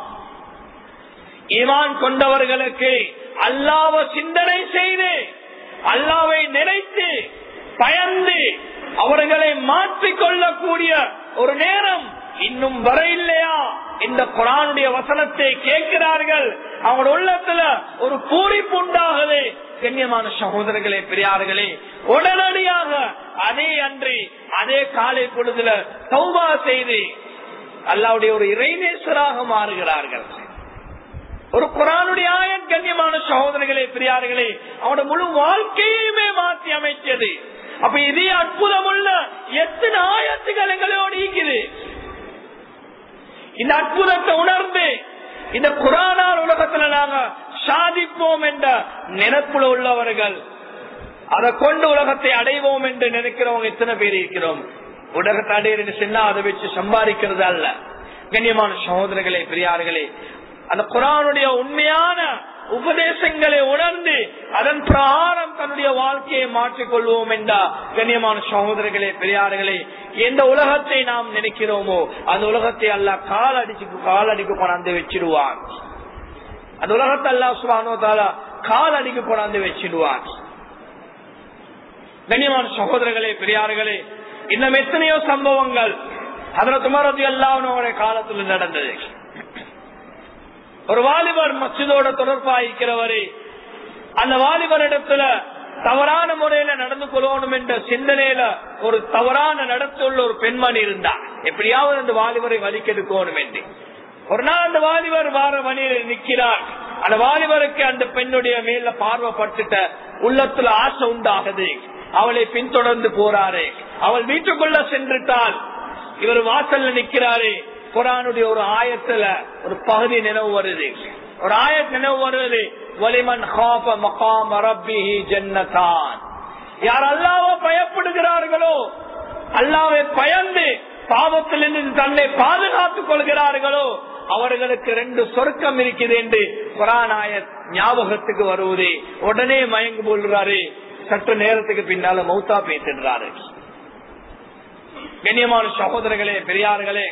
ஈமான் கொண்டவர்களுக்கு அல்லாவ சிந்தனை செய்து அல்லாவை நினைத்து பயந்து அவர்களை மாற்றிக் கொள்ளக்கூடிய ஒரு நேரம் இன்னும் வர இல்லையா இந்த குரானுடைய வசனத்தை கேட்கிறார்கள் அவங்க உள்ளத்துல ஒரு பூரிப்பு உண்டாகுது கண்ணியமான சகோதரர்களே பெரியார்களே உடனடியாக அதே அன்றி அதே காலை பொழுதுல சௌபா செய்து அல்லாவுடைய ஒரு இறைநேசராக மாறுகிறார்கள் ஒரு குரானுடைய ஆயன் கண்ணியமான சகோதரர்களே பெரியார்களே அவனோட முழு வாழ்க்கையுமே மாற்றி அமைச்சது அப்ப இதே அற்புதம் உள்ள எத்தனை ஆயத்துகள் எங்களோடு இருக்குது இந்த அற்புதத்தை உணர்ந்து இந்த குரானார் உலகத்துல நாங்க சாதிப்போம் என்ற நினைப்புல உள்ளவர்கள் அதை கொண்டு உலகத்தை அடைவோம் என்று நினைக்கிறவங்க எத்தனை பேர் இருக்கிறோம் உலகத்தை அடையிறது சொன்னா அதை வச்சு சம்பாதிக்கிறது அல்ல கண்ணியமான சகோதரர்களே பெரியார்களே அந்த குரானுடைய உண்மையான உபதேசங்களை உணர்ந்து அதன் பிரகாரம் தன்னுடைய வாழ்க்கையை மாற்றிக் கொள்வோம் என்றா கண்ணியமான சகோதரர்களே பெரியார்களே எந்த உலகத்தை நாம் நினைக்கிறோமோ அந்த உலகத்தை அல்ல கால் அடிச்சு கால் அடிக்க கொண்டாந்து வச்சிருவான் அந்த உலகத்தை அல்லா சுபானோ தாலா கால் அடிக்க கொண்டாந்து வச்சிடுவான் கண்ணியமான சகோதரர்களே பெரியார்களே இன்னும் எத்தனையோ சம்பவங்கள் அதுல துமரதி அல்லாவுடைய காலத்தில் நடந்தது ஒரு வாலிபர் மசிதோட தொடர்பாயிருக்கிறவரே அந்த வாலிபரிடத்துல தவறான முறையில நடந்து கொள்ளணும் என்ற சிந்தனையில ஒரு தவறான நடத்துள்ள ஒரு பெண்மணி இருந்தா எப்படியாவது அந்த வாலிபரை வலிக்கெடுக்கணும் என்று ஒரு நாள் அந்த வாலிபர் வார வழியில் நிற்கிறார் அந்த வாலிபருக்கு அந்த பெண்ணுடைய மேல பார்வைப்பட்டுட்ட உள்ளத்துல ஆசை உண்டாகுது அவளை பின்தொடர்ந்து போறாரு அவள் வீட்டுக்குள்ள சென்றுட்டால் இவர் வாசல்ல நிக்கிறாரு குரானுடைய ஒரு ஆயத்துல ஒரு பகுதி நினைவு வருது ஒரு ஆயத் நினைவு வருவது வலிமன் மகாம் ரப்பிஹி ஜன்னதான் யார் அல்லாவ பயப்படுகிறார்களோ அல்லாவை பயந்து பாவத்திலிருந்து தன்னை பாதுகாத்துக் கொள்கிறார்களோ அவர்களுக்கு ரெண்டு சொர்க்கம் இருக்குது என்று குரானாயத் ஞாபகத்துக்கு வருவதே உடனே மயங்கு கொள்றாரு சற்று நேரத்துக்கு பின்னால மௌத்தா பேசிடுறாரு கண்ணியமான சகோதரர்களே பெரியார்களே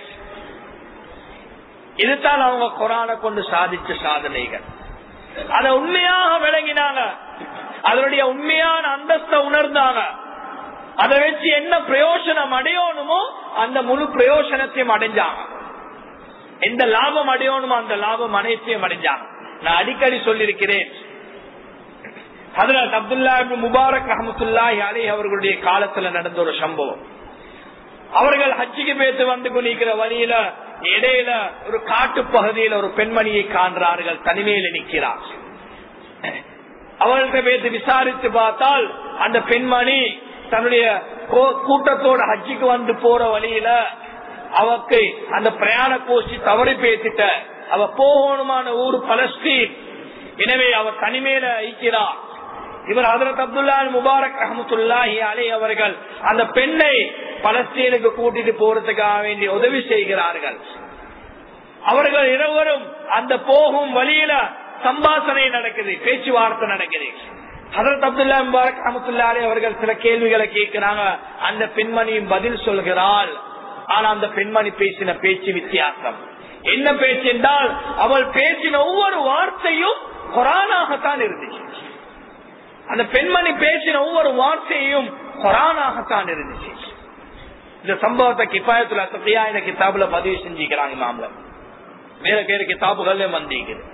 இதுதான் அவங்க குரானை கொண்டு சாதிச்ச சாதனைகள் அத உண்மையாக விளங்கினாங்க அதனுடைய உண்மையான அந்தஸ்த உணர்ந்தாங்க அதை வச்சு என்ன பிரயோஜனம் அடையணுமோ அந்த முழு பிரயோஜனத்தையும் அடைஞ்சாங்க எந்த லாபம் அடையணுமோ அந்த லாபம் அனைத்தையும் அடைஞ்சாங்க நான் அடிக்கடி சொல்லியிருக்கிறேன் அதுல அப்துல்லா முபாரக் ரஹமத்துல்லாஹி அலி அவர்களுடைய காலத்துல நடந்த ஒரு சம்பவம் அவர்கள் ஹஜ்ஜிக்கு பேத்து வந்து கொண்டிருக்கிற வழியில இடையில ஒரு காட்டு பகுதியில ஒரு பெண்மணியை காண்றார்கள் தனிமையில நிற்கிறார் அவர்கள்ட்ட பேத்து விசாரித்து பார்த்தால் அந்த பெண்மணி தன்னுடைய கூட்டத்தோட ஹஜ்ஜிக்கு வந்து போற வழியில அவக்கு அந்த பிரயாண கோஷ்டி தவறி பேசிட்ட அவ போகணுமான ஊர் பலஸ்தீன் எனவே அவர் தனிமையில ஐக்கிறார் இவர் ஹதரத் அப்துல்லா முபாரக் அஹமத்துல்லாஹி அலை அவர்கள் அந்த பெண்ணை பலஸ்தீனுக்கு கூட்டிட்டு போறதுக்காக வேண்டி உதவி செய்கிறார்கள் அவர்கள் இருவரும் அந்த போகும் வழியில சம்பாசனை நடக்குது பேச்சுவார்த்தை நடக்குது ஹதரத் அப்துல்லா முபாரக் அஹமத்துல்லா அலி அவர்கள் சில கேள்விகளை கேட்கிறாங்க அந்த பெண்மணியும் பதில் சொல்கிறாள் ஆனா அந்த பெண்மணி பேசின பேச்சு வித்தியாசம் என்ன பேச்சு என்றால் அவள் பேசின ஒவ்வொரு வார்த்தையும் கொரானாகத்தான் இருந்துச்சு அந்த பெண்மணி பேசின ஒவ்வொரு வார்த்தையும் கொரானாகத்தான் இருந்துச்சு இந்த சம்பவத்தை கிப்பாயத்துல சத்தியா இந்த கிதாபுல பதிவு செஞ்சுக்கிறாங்க மாமல வேற பேரு கிதாபுகள் வந்திருக்குது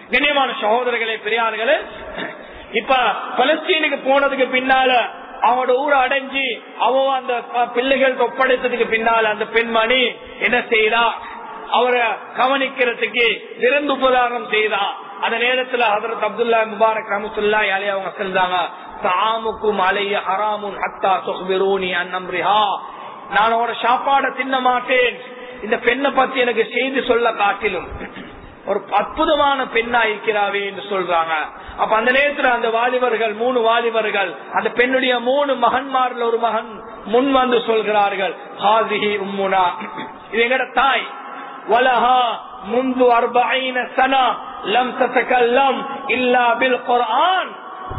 கண்ணியமான சகோதரர்களே பெரியார்களே இப்ப பலஸ்தீனுக்கு போனதுக்கு பின்னால அவனோட ஊரை அடைஞ்சு அவன் அந்த பிள்ளைகள் ஒப்படைத்ததுக்கு பின்னால அந்த பெண்மணி என்ன செய்யறா அவரை கவனிக்கிறதுக்கு விருந்து உபதாரம் செய்தா அந்த நேரத்துல ஹதரத் அப்துல்லா முபாரக் ரஹமத்துல்லா யாலே அவங்க செஞ்சாங்க தாமுக்கும் அலைய ஹராமுன் ஹத்தா சொஹ்பிரூனி அன்னம்ரிஹா நான் அவரோட சாப்பாட தின்ன மாட்டேன் இந்த பெண்ணை பத்தி எனக்கு செய்தி சொல்ல காட்டிலும் ஒரு அற்புதமான பெண்ணா இருக்கிறாவே என்று சொல்றாங்க அப்ப அந்த நேரத்துல அந்த வாலிபர்கள் மூணு வாலிபர்கள் அந்த பெண்ணுடைய மூணு மகன்மார்ல ஒரு மகன் முன் வந்து சொல்கிறார்கள் ஹாசிஹி உம்முனா இது எங்கட தாய் வலஹா முந்து அர்பைன சனா லம் தத்தகல்லம் இல்லா பில் குர்ஆன்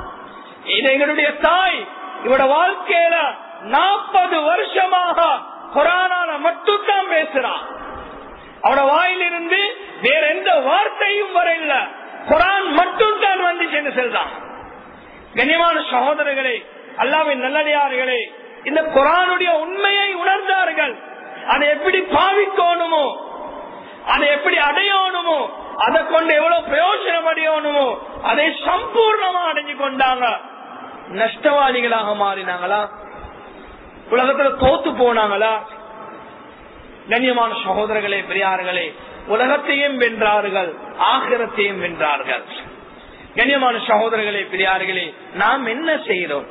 இது எங்களுடைய தாய் இவட வாழ்க்கையில நாற்பது வருஷமாக குரானால மட்டும் தான் பேசுறான் அவட வாயிலிருந்து வேற எந்த வார்த்தையும் வரையில குரான் மட்டும் தான் வந்து சென்று செல்றான் கண்ணியமான சகோதரர்களே அல்லாவின் நல்லடியார்களே இந்த குரானுடைய உண்மையை உணர்ந்தார்கள் அதை எப்படி பாவிக்கணுமோ அதை எப்படி அடையணுமோ அதை கொண்டு எவ்வளவு பிரயோஜனம் அடையணுமோ அதை சம்பூர்ணமா அடைஞ்சு கொண்டாங்க நஷ்டவாதிகளாக மாறினாங்களா உலகத்துல தோத்து போனாங்களா கண்ணியமான சகோதரர்களே பெரியார்களே உலகத்தையும் வென்றார்கள் ஆகிரத்தையும் வென்றார்கள் கண்ணியமான சகோதரர்களே பெரியார்களே நாம் என்ன செய்யறோம்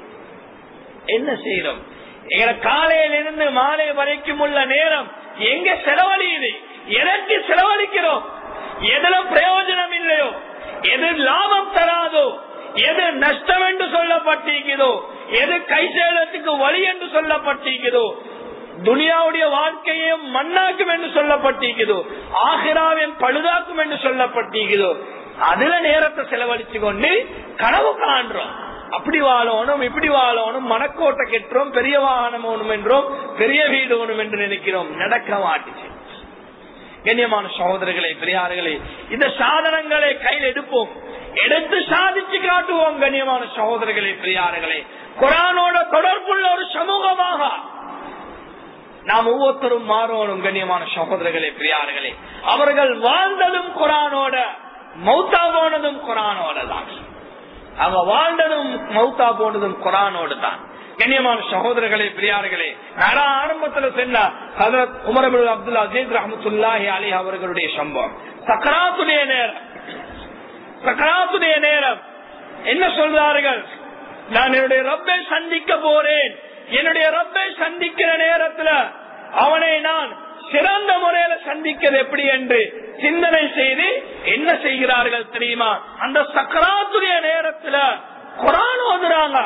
என்ன செய்யறோம் எங்களை காலையிலிருந்து மாலை வரைக்கும் உள்ள நேரம் எங்க செலவழியுது எதற்கு செலவழிக்கிறோம் எதுல பிரயோஜனம் இல்லையோ எது லாபம் தராதோ எது நஷ்டம் என்று சொல்லப்பட்டிருக்கிறதோ எது கை சேதத்துக்கு வழி என்று சொல்லப்பட்டிருக்கிறதோ துனியாவுடைய வாழ்க்கையும் மண்ணாக்கும் என்று சொல்லப்பட்டிருக்கிறதோ ஆகிராவையும் பழுதாக்கும் என்று சொல்லப்பட்டிருக்கிறதோ அதுல நேரத்தை செலவழிச்சு கொண்டு கனவு காண்றோம் அப்படி வாழணும் இப்படி வாழணும் மனக்கோட்டை கெட்டுறோம் பெரிய வாகனம் ஓணும் என்றோம் பெரிய வீடு ஓணும் என்று நினைக்கிறோம் நடக்க மாட்டுச்சு கண்ணியமான சகோதரர்களே பெரியார்களே இந்த சாதனங்களை கையில் எடுப்போம் எடுத்து சாதிச்சு காட்டுவோம் கண்ணியமான சகோதரர்களே பெரியார்களே குரானோட தொடர்புள்ள ஒரு சமூகமாக நாம் ஒவ்வொருத்தரும் மாறணும் கண்ணியமான சகோதரர்களே பெரியார்களே அவர்கள் வாழ்ந்ததும் குரானோட மௌத்தா போனதும் குரானோட தான் அவங்க வாழ்ந்ததும் மௌத்தா போனதும் குரானோடு தான் கண்ணியமான சகோதரர்களே பெரியார்களே நான் ஆரம்பத்தில் சென்ற ஹதரத் உமரபுல் அப்துல்லா அஜீத் ரஹமத்துல்லாஹி அலி அவர்களுடைய சம்பவம் சக்கராத்துடைய நேரம் சக்கராத்துடைய நேரம் என்ன சொல்றார்கள் நான் என்னுடைய ரப்பை சந்திக்க போறேன் என்னுடைய ரப்பை சந்திக்கிற நேரத்துல அவனை நான் சிறந்த முறையில சந்திக்கிறது எப்படி என்று சிந்தனை செய்து என்ன செய்கிறார்கள் தெரியுமா அந்த சக்கராத்துடைய நேரத்துல குரான் ஓதுறாங்க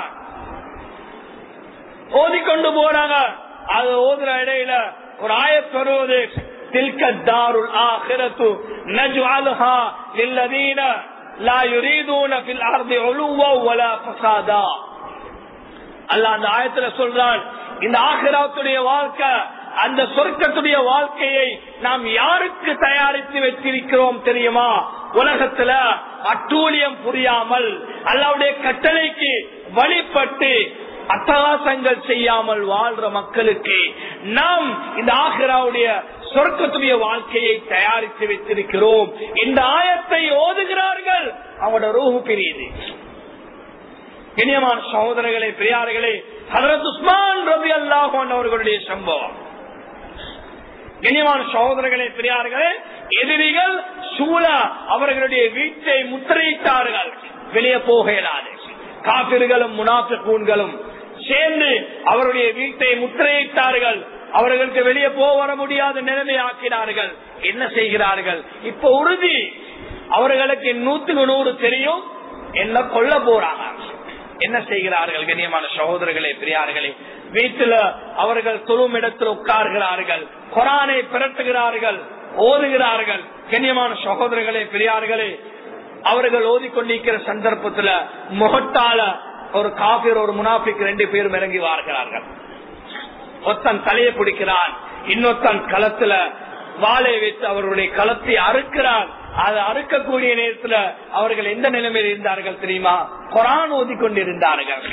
ஓதிக்கொண்டு போறாங்க அது ஓதுற இடையில ஒரு ஆயத் வருவது தில்க தாருல் ஆஹிரத்து நஜ்அல்ஹா லில்லதீன லா யுரீதுன ஃபில் அர்தி உலுவா வலா ஃபசாதா அல்லாஹ் அந்த ஆயத்துல சொல்றான் இந்த ஆகிராத்துடைய வாழ்க்கை அந்த சொர்க்கத்துடைய வாழ்க்கையை நாம் யாருக்கு தயாரித்து வச்சிருக்கிறோம் தெரியுமா உலகத்துல அட்டூழியம் புரியாமல் அல்லாவுடைய கட்டளைக்கு வழிபட்டு அட்டகாசங்கள் செய்யாமல் வாழ்ற மக்களுக்கு நாம் இந்த ஆகிராவுடைய சொர்க்கத்துடைய வாழ்க்கையை தயாரித்து வைத்திருக்கிறோம் இந்த ஆயத்தை ஓதுகிறார்கள் அவங்களோட ரூஹு பிரியுது இனியமான சகோதரர்களே பெரியார்களே ஹதரத் உஸ்மான் ரவி அல்லாஹன் அவர்களுடைய சம்பவம் இனியமான சகோதரர்களே பெரியார்களே எதிரிகள் சூழ அவர்களுடைய வீட்டை முத்திரையிட்டார்கள் வெளியே போக இயலாது காப்பிர்களும் முனாஃபிகூன்களும் சேர்ந்து அவருடைய வீட்டை முத்திரையிட்டார்கள் அவர்களுக்கு வெளியே போக வர முடியாத நிலைமை ஆக்கினார்கள் என்ன செய்கிறார்கள் இப்ப உறுதி அவர்களுக்கு நூத்துக்கு நூறு தெரியும் என்ன கொல்ல போறாங்க என்ன செய்கிறார்கள் கண்ணியமான சகோதரர்களே பெரியார்களே வீட்டுல அவர்கள் தொழும் இடத்தில் உட்கார்கிறார்கள் கொரானை பிரட்டுகிறார்கள் ஓதுகிறார்கள் கண்ணியமான சகோதரர்களே பெரியார்களே அவர்கள் ஓதிக்கொண்டிருக்கிற சந்தர்ப்பத்துல முகத்தால ஒரு காபிர் ஒரு முனாஃபிக் ரெண்டு பேரும் இறங்கி வார்கிறார்கள் ஒத்தன் தலையை பிடிக்கிறான் இன்னொத்தன் களத்துல வாழை வைத்து அவர்களுடைய களத்தை அறுக்கிறான் அதை அறுக்கக்கூடிய நேரத்துல அவர்கள் எந்த நிலைமையில் இருந்தார்கள் தெரியுமா குரான் ஓதி கொண்டிருந்தார்கள்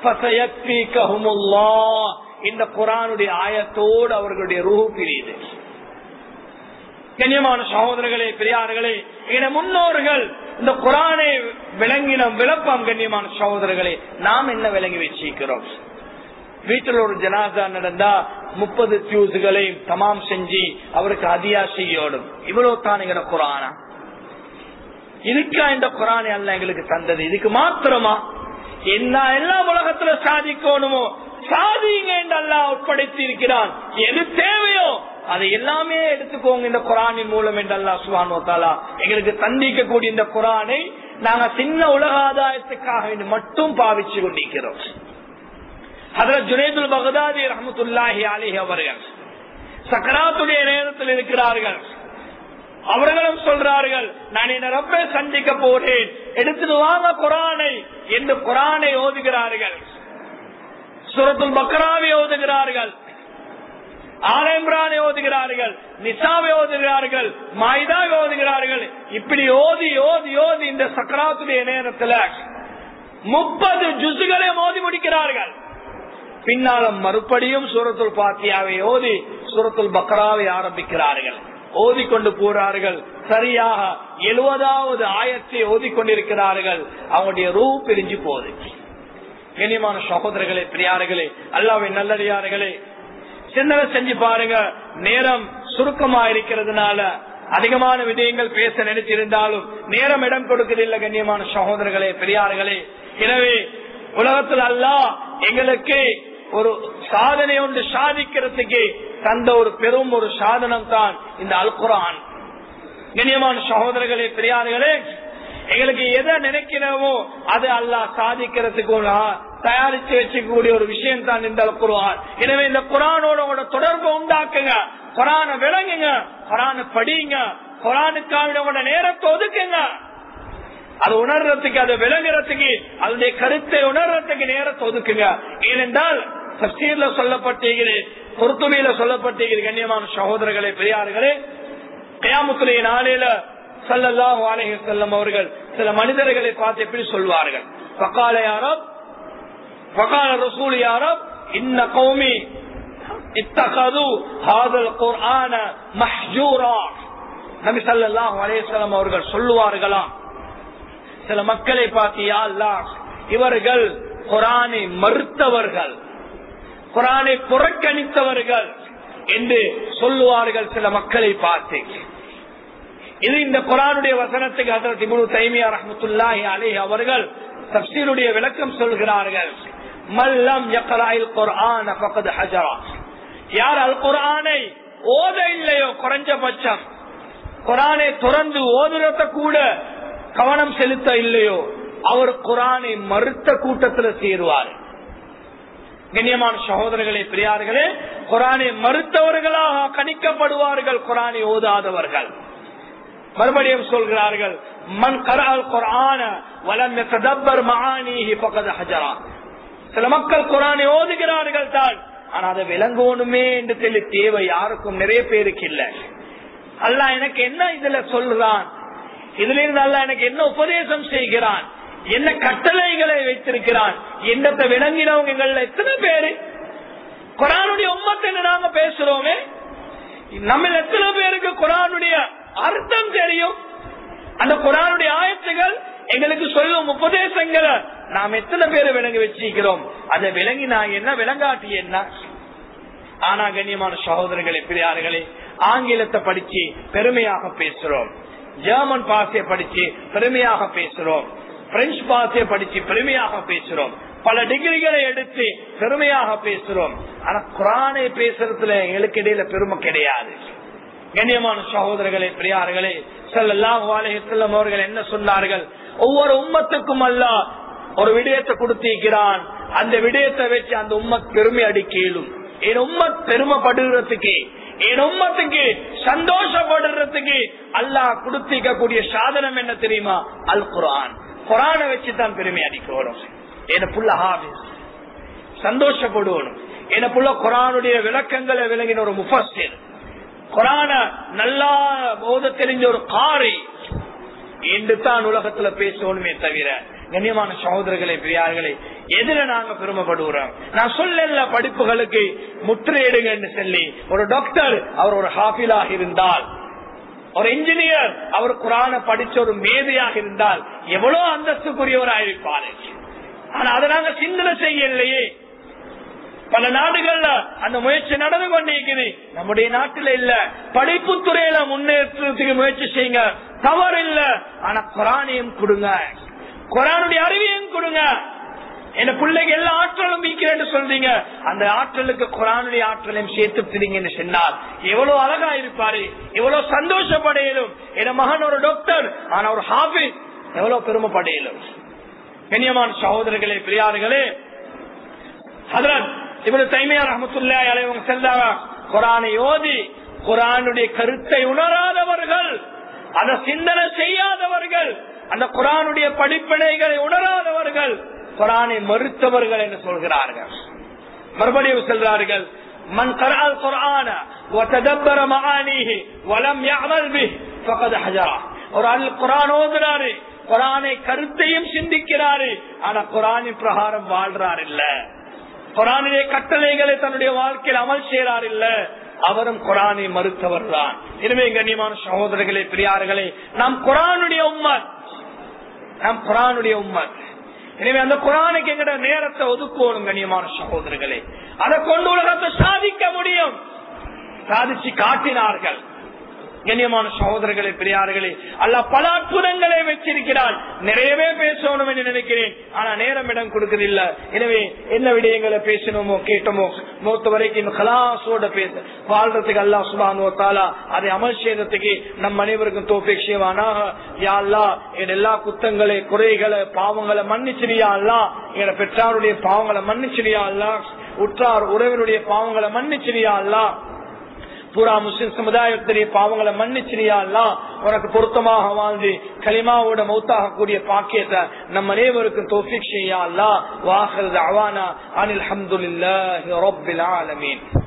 இந்த குரானுடைய ஆயத்தோடு அவர்களுடைய ரூஹு பிரியுது கண்ணியமான சகோதரர்களே பெரியார்களே என முன்னோர்கள் இந்த குரானை விளங்கின விளப்பம் கண்ணியமான சகோதரர்களே நாம் என்ன விளங்கி வச்சிருக்கிறோம் வீட்டில் ஒரு ஜனாதா நடந்தா முப்பது தியூசுகளையும் தமாம் செஞ்சு அவருக்கு அதியா செய்யோடும் இவ்வளவு தான் எங்கிற குரானா இதுக்கா இந்த குரானை அல்ல எங்களுக்கு தந்தது இதுக்கு மாத்திரமா என்ன எல்லா உலகத்துல சாதிக்கணுமோ சாதிங்க என்று அல்லா உட்படுத்தி இருக்கிறான் எது தேவையோ அதை எல்லாமே எடுத்துக்கோங்க இந்த குரானின் மூலம் என்று அல்லா சுபானோ தாலா எங்களுக்கு தந்திக்கக்கூடிய இந்த குரானை நாங்க சின்ன உலக ஆதாயத்துக்காக மட்டும் பாவிச்சு கொண்டிருக்கிறோம் அதுல ஜுனேதுல் பகதாதி ரஹமத்துல்லாஹி அலிஹி அவர்கள் சக்கராத்துடைய நேரத்தில் இருக்கிறார்கள் அவர்களும் சொல்றார்கள் நான் என்ன ரப்பை சந்திக்க போறேன் எடுத்துட்டு வாங்க குரானை என்று குரானை ஓதுகிறார்கள் சுரத்துல் பக்ராவை ஓதுகிறார்கள் ஆலயம்ரானை ஓதுகிறார்கள் நிசாவை ஓதுகிறார்கள் மாய்தாவை ஓதுகிறார்கள் இப்படி ஓதி ஓதி ஓதி இந்த சக்கராத்துடைய நேரத்தில் முப்பது ஜுசுகளை ஓதி முடிக்கிறார்கள் பின்னால மறுபடியும் சூரத்துல் பாத்தியாவை ஓதி சூரத்துல் பக்ராவை ஆரம்பிக்கிறார்கள் ஓதிக்கொண்டு போறார்கள் சரியாக எழுபதாவது ஆயத்தை ஓதிக்கொண்டிருக்கிறார்கள் அவங்களுடைய ரூ பிரிஞ்சு போகுது கண்ணியமான சகோதரர்களே பிரியார்களே அல்லாவை நல்லடியார்களே சிந்தனை செஞ்சு பாருங்க நேரம் சுருக்கமா இருக்கிறதுனால அதிகமான விடயங்கள் பேச நினைச்சிருந்தாலும் நேரம் இடம் கொடுக்கதில்லை கண்ணியமான சகோதரர்களே பெரியார்களே எனவே உலகத்தில் அல்ல எங்களுக்கு ஒரு சாதனை ஒன்று சாதிக்கிறதுக்கு தந்த ஒரு பெரும் ஒரு சாதனம் தான் இந்த அல்குரான் கண்ணியமான சகோதரர்களே பெரியார்களே எங்களுக்கு எதை நினைக்கிறோமோ அது அல்லாஹ் சாதிக்கிறதுக்கு தயாரிச்சு வச்சுக்கூடிய ஒரு விஷயம் தான் இந்த குரான் எனவே இந்த குரானோட உங்களோட தொடர்பு உண்டாக்குங்க குரான விளங்குங்க குரான படிங்க குரானுக்காக உங்களோட நேரத்தை ஒதுக்குங்க அது உணர்றதுக்கு அதை விளங்குறதுக்கு அதனுடைய கருத்தை உணர்றதுக்கு நேரத்தை ஒதுக்குங்க ஏனென்றால் சப்சீர்ல சொல்லப்பட்டிருக்கிறது பொறுத்துமையில சொல்லப்பட்டிருக்கிறது கண்ணியமான சகோதரர்களே பெரியார்களே கயாமுத்துடைய நாளையில சல்லல்லாஹு அலைஹி செல்லம் அவர்கள் சில மனிதர்களை பார்த்து எப்படி சொல்வார்கள் பக்கால யாரோ பக்கால ரசூல் யாரோ இன்ன கௌமி இத்தகது ஹாதல் குர்ஆன மஹ்ஜூரா நபி ஸல்லல்லாஹு அலைஹி வஸல்லம் அவர்கள் சொல்லுவார்களாம் சில மக்களை பார்த்தியா அல்லாஹ் இவர்கள் குரானை மறுத்தவர்கள் குரானை புறக்கணித்தவர்கள் என்று சொல்லுவார்கள் சில மக்களை பார்த்து இது இந்த குரானுடைய வசனத்துக்கு ஹசரத் இபுனு தைமியா ரஹமத்துல்லாஹி அலைஹி அவர்கள் தப்சீருடைய விளக்கம் சொல்கிறார்கள் மல்லம் யக்ராயில் குர்ஆன ஃபகத் ஹஜரா யார் அல் குர்ஆனை ஓத இல்லையோ குறைஞ்சபட்சம் குரானை துறந்து ஓதுறத கூட கவனம் செலுத்த இல்லையோ அவர் குரானை மறுத்த கூட்டத்தில் சேருவார் கண்ணியமான சகோதரர்களே பெரியார்களே குரானை மறுத்தவர்களாக கணிக்கப்படுவார்கள் குரானை ஓதாதவர்கள் மறுபடியும் சொல்கிறார்கள் மண் கரால் குரான வலம் ததப்பர் மகானீஹி பக்கத ஹஜரா சில மக்கள் குரானை ஓதுகிறார்கள் தான் ஆனா அதை விளங்கணுமே என்று தெளி தேவை யாருக்கும் நிறைய பேருக்கு இல்லை அல்ல எனக்கு என்ன இதுல சொல்றான் இதுல இருந்து அல்ல எனக்கு என்ன உபதேசம் செய்கிறான் என்ன கட்டளைகளை வைத்திருக்கிறான் என்னத்தை விளங்கினவங்க எத்தனை பேரு குரானுடைய உம்மத்தை நாங்க பேசுறோமே நம்ம எத்தனை பேருக்கு குரானுடைய அர்த்தம் தெரியும் அந்த குரானுடைய ஆயத்துகள் எங்களுக்கு சொல்லும் உபதேசங்களை நாம் எத்தனை பேரை விளங்கி வச்சிருக்கிறோம் அதை விளங்கி நான் என்ன விளங்காட்டி என்ன ஆனா கண்ணியமான சகோதரர்களே பிரியார்களே ஆங்கிலத்தை படிச்சு பெருமையாக பேசுறோம் ஜெர்மன் பாசையை படிச்சு பெருமையாக பேசுறோம் பிரெஞ்சு பாசையை படிச்சு பெருமையாக பேசுறோம் பல டிகிரிகளை எடுத்து பெருமையாக பேசுறோம் ஆனா குரானை பேசுறதுல எங்களுக்கு இடையில பெருமை கிடையாது கண்ணியமான சகோதரர்களே பிரியார்களே செல்லாம் செல்லம் அவர்கள் என்ன சொன்னார்கள் ஒவ்வொரு உம்மத்துக்கும் அல்ல ஒரு விடயத்தை கொடுத்திருக்கிறான் அந்த விடயத்தை வச்சு அந்த உம்மத் பெருமை அடிக்கலும் என் உம்மத் பெருமைப்படுகிறதுக்கு என் உம்மத்துக்கு சந்தோஷப்படுறதுக்கு அல்லாஹ் கொடுத்திருக்கக்கூடிய சாதனம் என்ன தெரியுமா அல் குரான் குரானை வச்சுதான் பெருமை அடிக்கணும் என புள்ள ஹாபிஸ் சந்தோஷப்படுவணும் என புள்ள குரானுடைய விளக்கங்களை விளங்கின ஒரு முஃபஸ்டர் குரான நல்லா போத தெரிஞ்ச ஒரு காரை என்று தான் உலகத்துல பேசணுமே தவிர கண்ணியமான சகோதரர்களே பெரியார்களே எதிர நாங்க பெருமைப்படுகிறோம் நான் சொல்லல படிப்புகளுக்கு முற்றுகையிடுங்க என்று சொல்லி ஒரு டாக்டர் அவர் ஒரு ஹாஃபிலாக இருந்தால் ஒரு இன்ஜினியர் அவர் குரான படிச்ச ஒரு மேதையாக இருந்தால் எவ்வளவு அந்தஸ்துக்குரியவராயிருப்பாரு ஆனா அதை நாங்க சிந்தனை செய்யலையே பல நாடுகள்ல அந்த முயற்சி நடந்து கொண்டிருக்குது நம்முடைய நாட்டில் இல்ல படிப்பு துறையில முன்னேற்றத்துக்கு முயற்சி செய்யுங்க தவறு இல்ல ஆனா குரானையும் கொடுங்க குரானுடைய அறிவியும் கொடுங்க என் பிள்ளைக்கு எல்லா ஆற்றலும் மீக்கிறேன்னு சொல்றீங்க அந்த ஆற்றலுக்கு குரானுடைய ஆற்றலையும் சேர்த்துட்டீங்கன்னு சொன்னால் எவ்வளவு அழகா இருப்பாரு எவ்வளவு சந்தோஷப்படையிலும் என் மகன் ஒரு டாக்டர் ஆனா ஒரு ஹாபிஸ் எவ்வளவு பெருமைப்படையிலும் கண்ணியமான சகோதரர்களே பிரியார்களே ஹதரத் இவரு தைமையா ரஹமத்துல்லா அலைவங்க செல்றாங்க குரானை ஓதி குரானுடைய கருத்தை உணராதவர்கள் அதை சிந்தனை செய்யாதவர்கள் அந்த குரானுடைய படிப்பினைகளை உணராதவர்கள் குரானை மறுத்தவர்கள் என்று சொல்கிறார்கள் மறுபடியும் செல்றார்கள் من قرأ القرآن وتدبر معانيه ولم يعمل به فقد حجره ஒரு அல் குரான் ஓதுறாரு குரானை கருத்தையும் சிந்திக்கிறாரு ஆனா குரானின் பிரகாரம் வாழ்றார் இல்ல குரானுடைய கட்டளைகளை தன்னுடைய வாழ்க்கையில் அமல் செய்யறார் இல்ல அவரும் குரானை மறுத்தவர் தான் எனவே கண்ணியமான சகோதரர்களே பெரியார்களே நாம் குரானுடைய உம்மத் நாம் குரானுடைய உம்மத் எனவே அந்த குரானுக்கு எங்கட நேரத்தை ஒதுக்குவோம் கண்ணியமான சகோதரர்களே அதை கொண்டு உலகத்தை சாதிக்க முடியும் சாதிச்சு காட்டினார்கள் கண்ணியமான சகோதரர்களே பெரியார்களே அல்ல பல அற்புதங்களை வச்சிருக்கிறார் நிறையவே பேசணும் என்று நினைக்கிறேன் ஆனா நேரம் இடம் கொடுக்கறதில்ல எனவே என்ன விடயங்களை பேசணுமோ கேட்டோமோ மூத்த வரைக்கும் கலாசோட பேச வாழ்றதுக்கு அல்லா சுபானோ தாலா அதை அமல் செய்யறதுக்கு நம் அனைவருக்கும் தோப்பிக் செய்வானாக யா அல்லா என் எல்லா குத்தங்களை குறைகளை பாவங்களை மன்னிச்சிரியா அல்லா எங்க பெற்றாருடைய பாவங்களை மன்னிச்சிரியா அல்லா உற்றார் உறவினுடைய பாவங்களை மன்னிச்சிரியா அல்லா பூரா முஸ்லிம் சமுதாயத்திலேயே பாவங்களை மன்னிச்சிரியா எல்லாம் உனக்கு பொருத்தமாக வாழ்ந்து களிமாவோட மௌத்தாக கூடிய பாக்கியத்தை நம்ம அனைவருக்கும் தோஃபிக் செய்யா அல்லா வாஹல் அவானா அனில் அஹமதுல்லாஹி ரப்பில் ஆலமீன்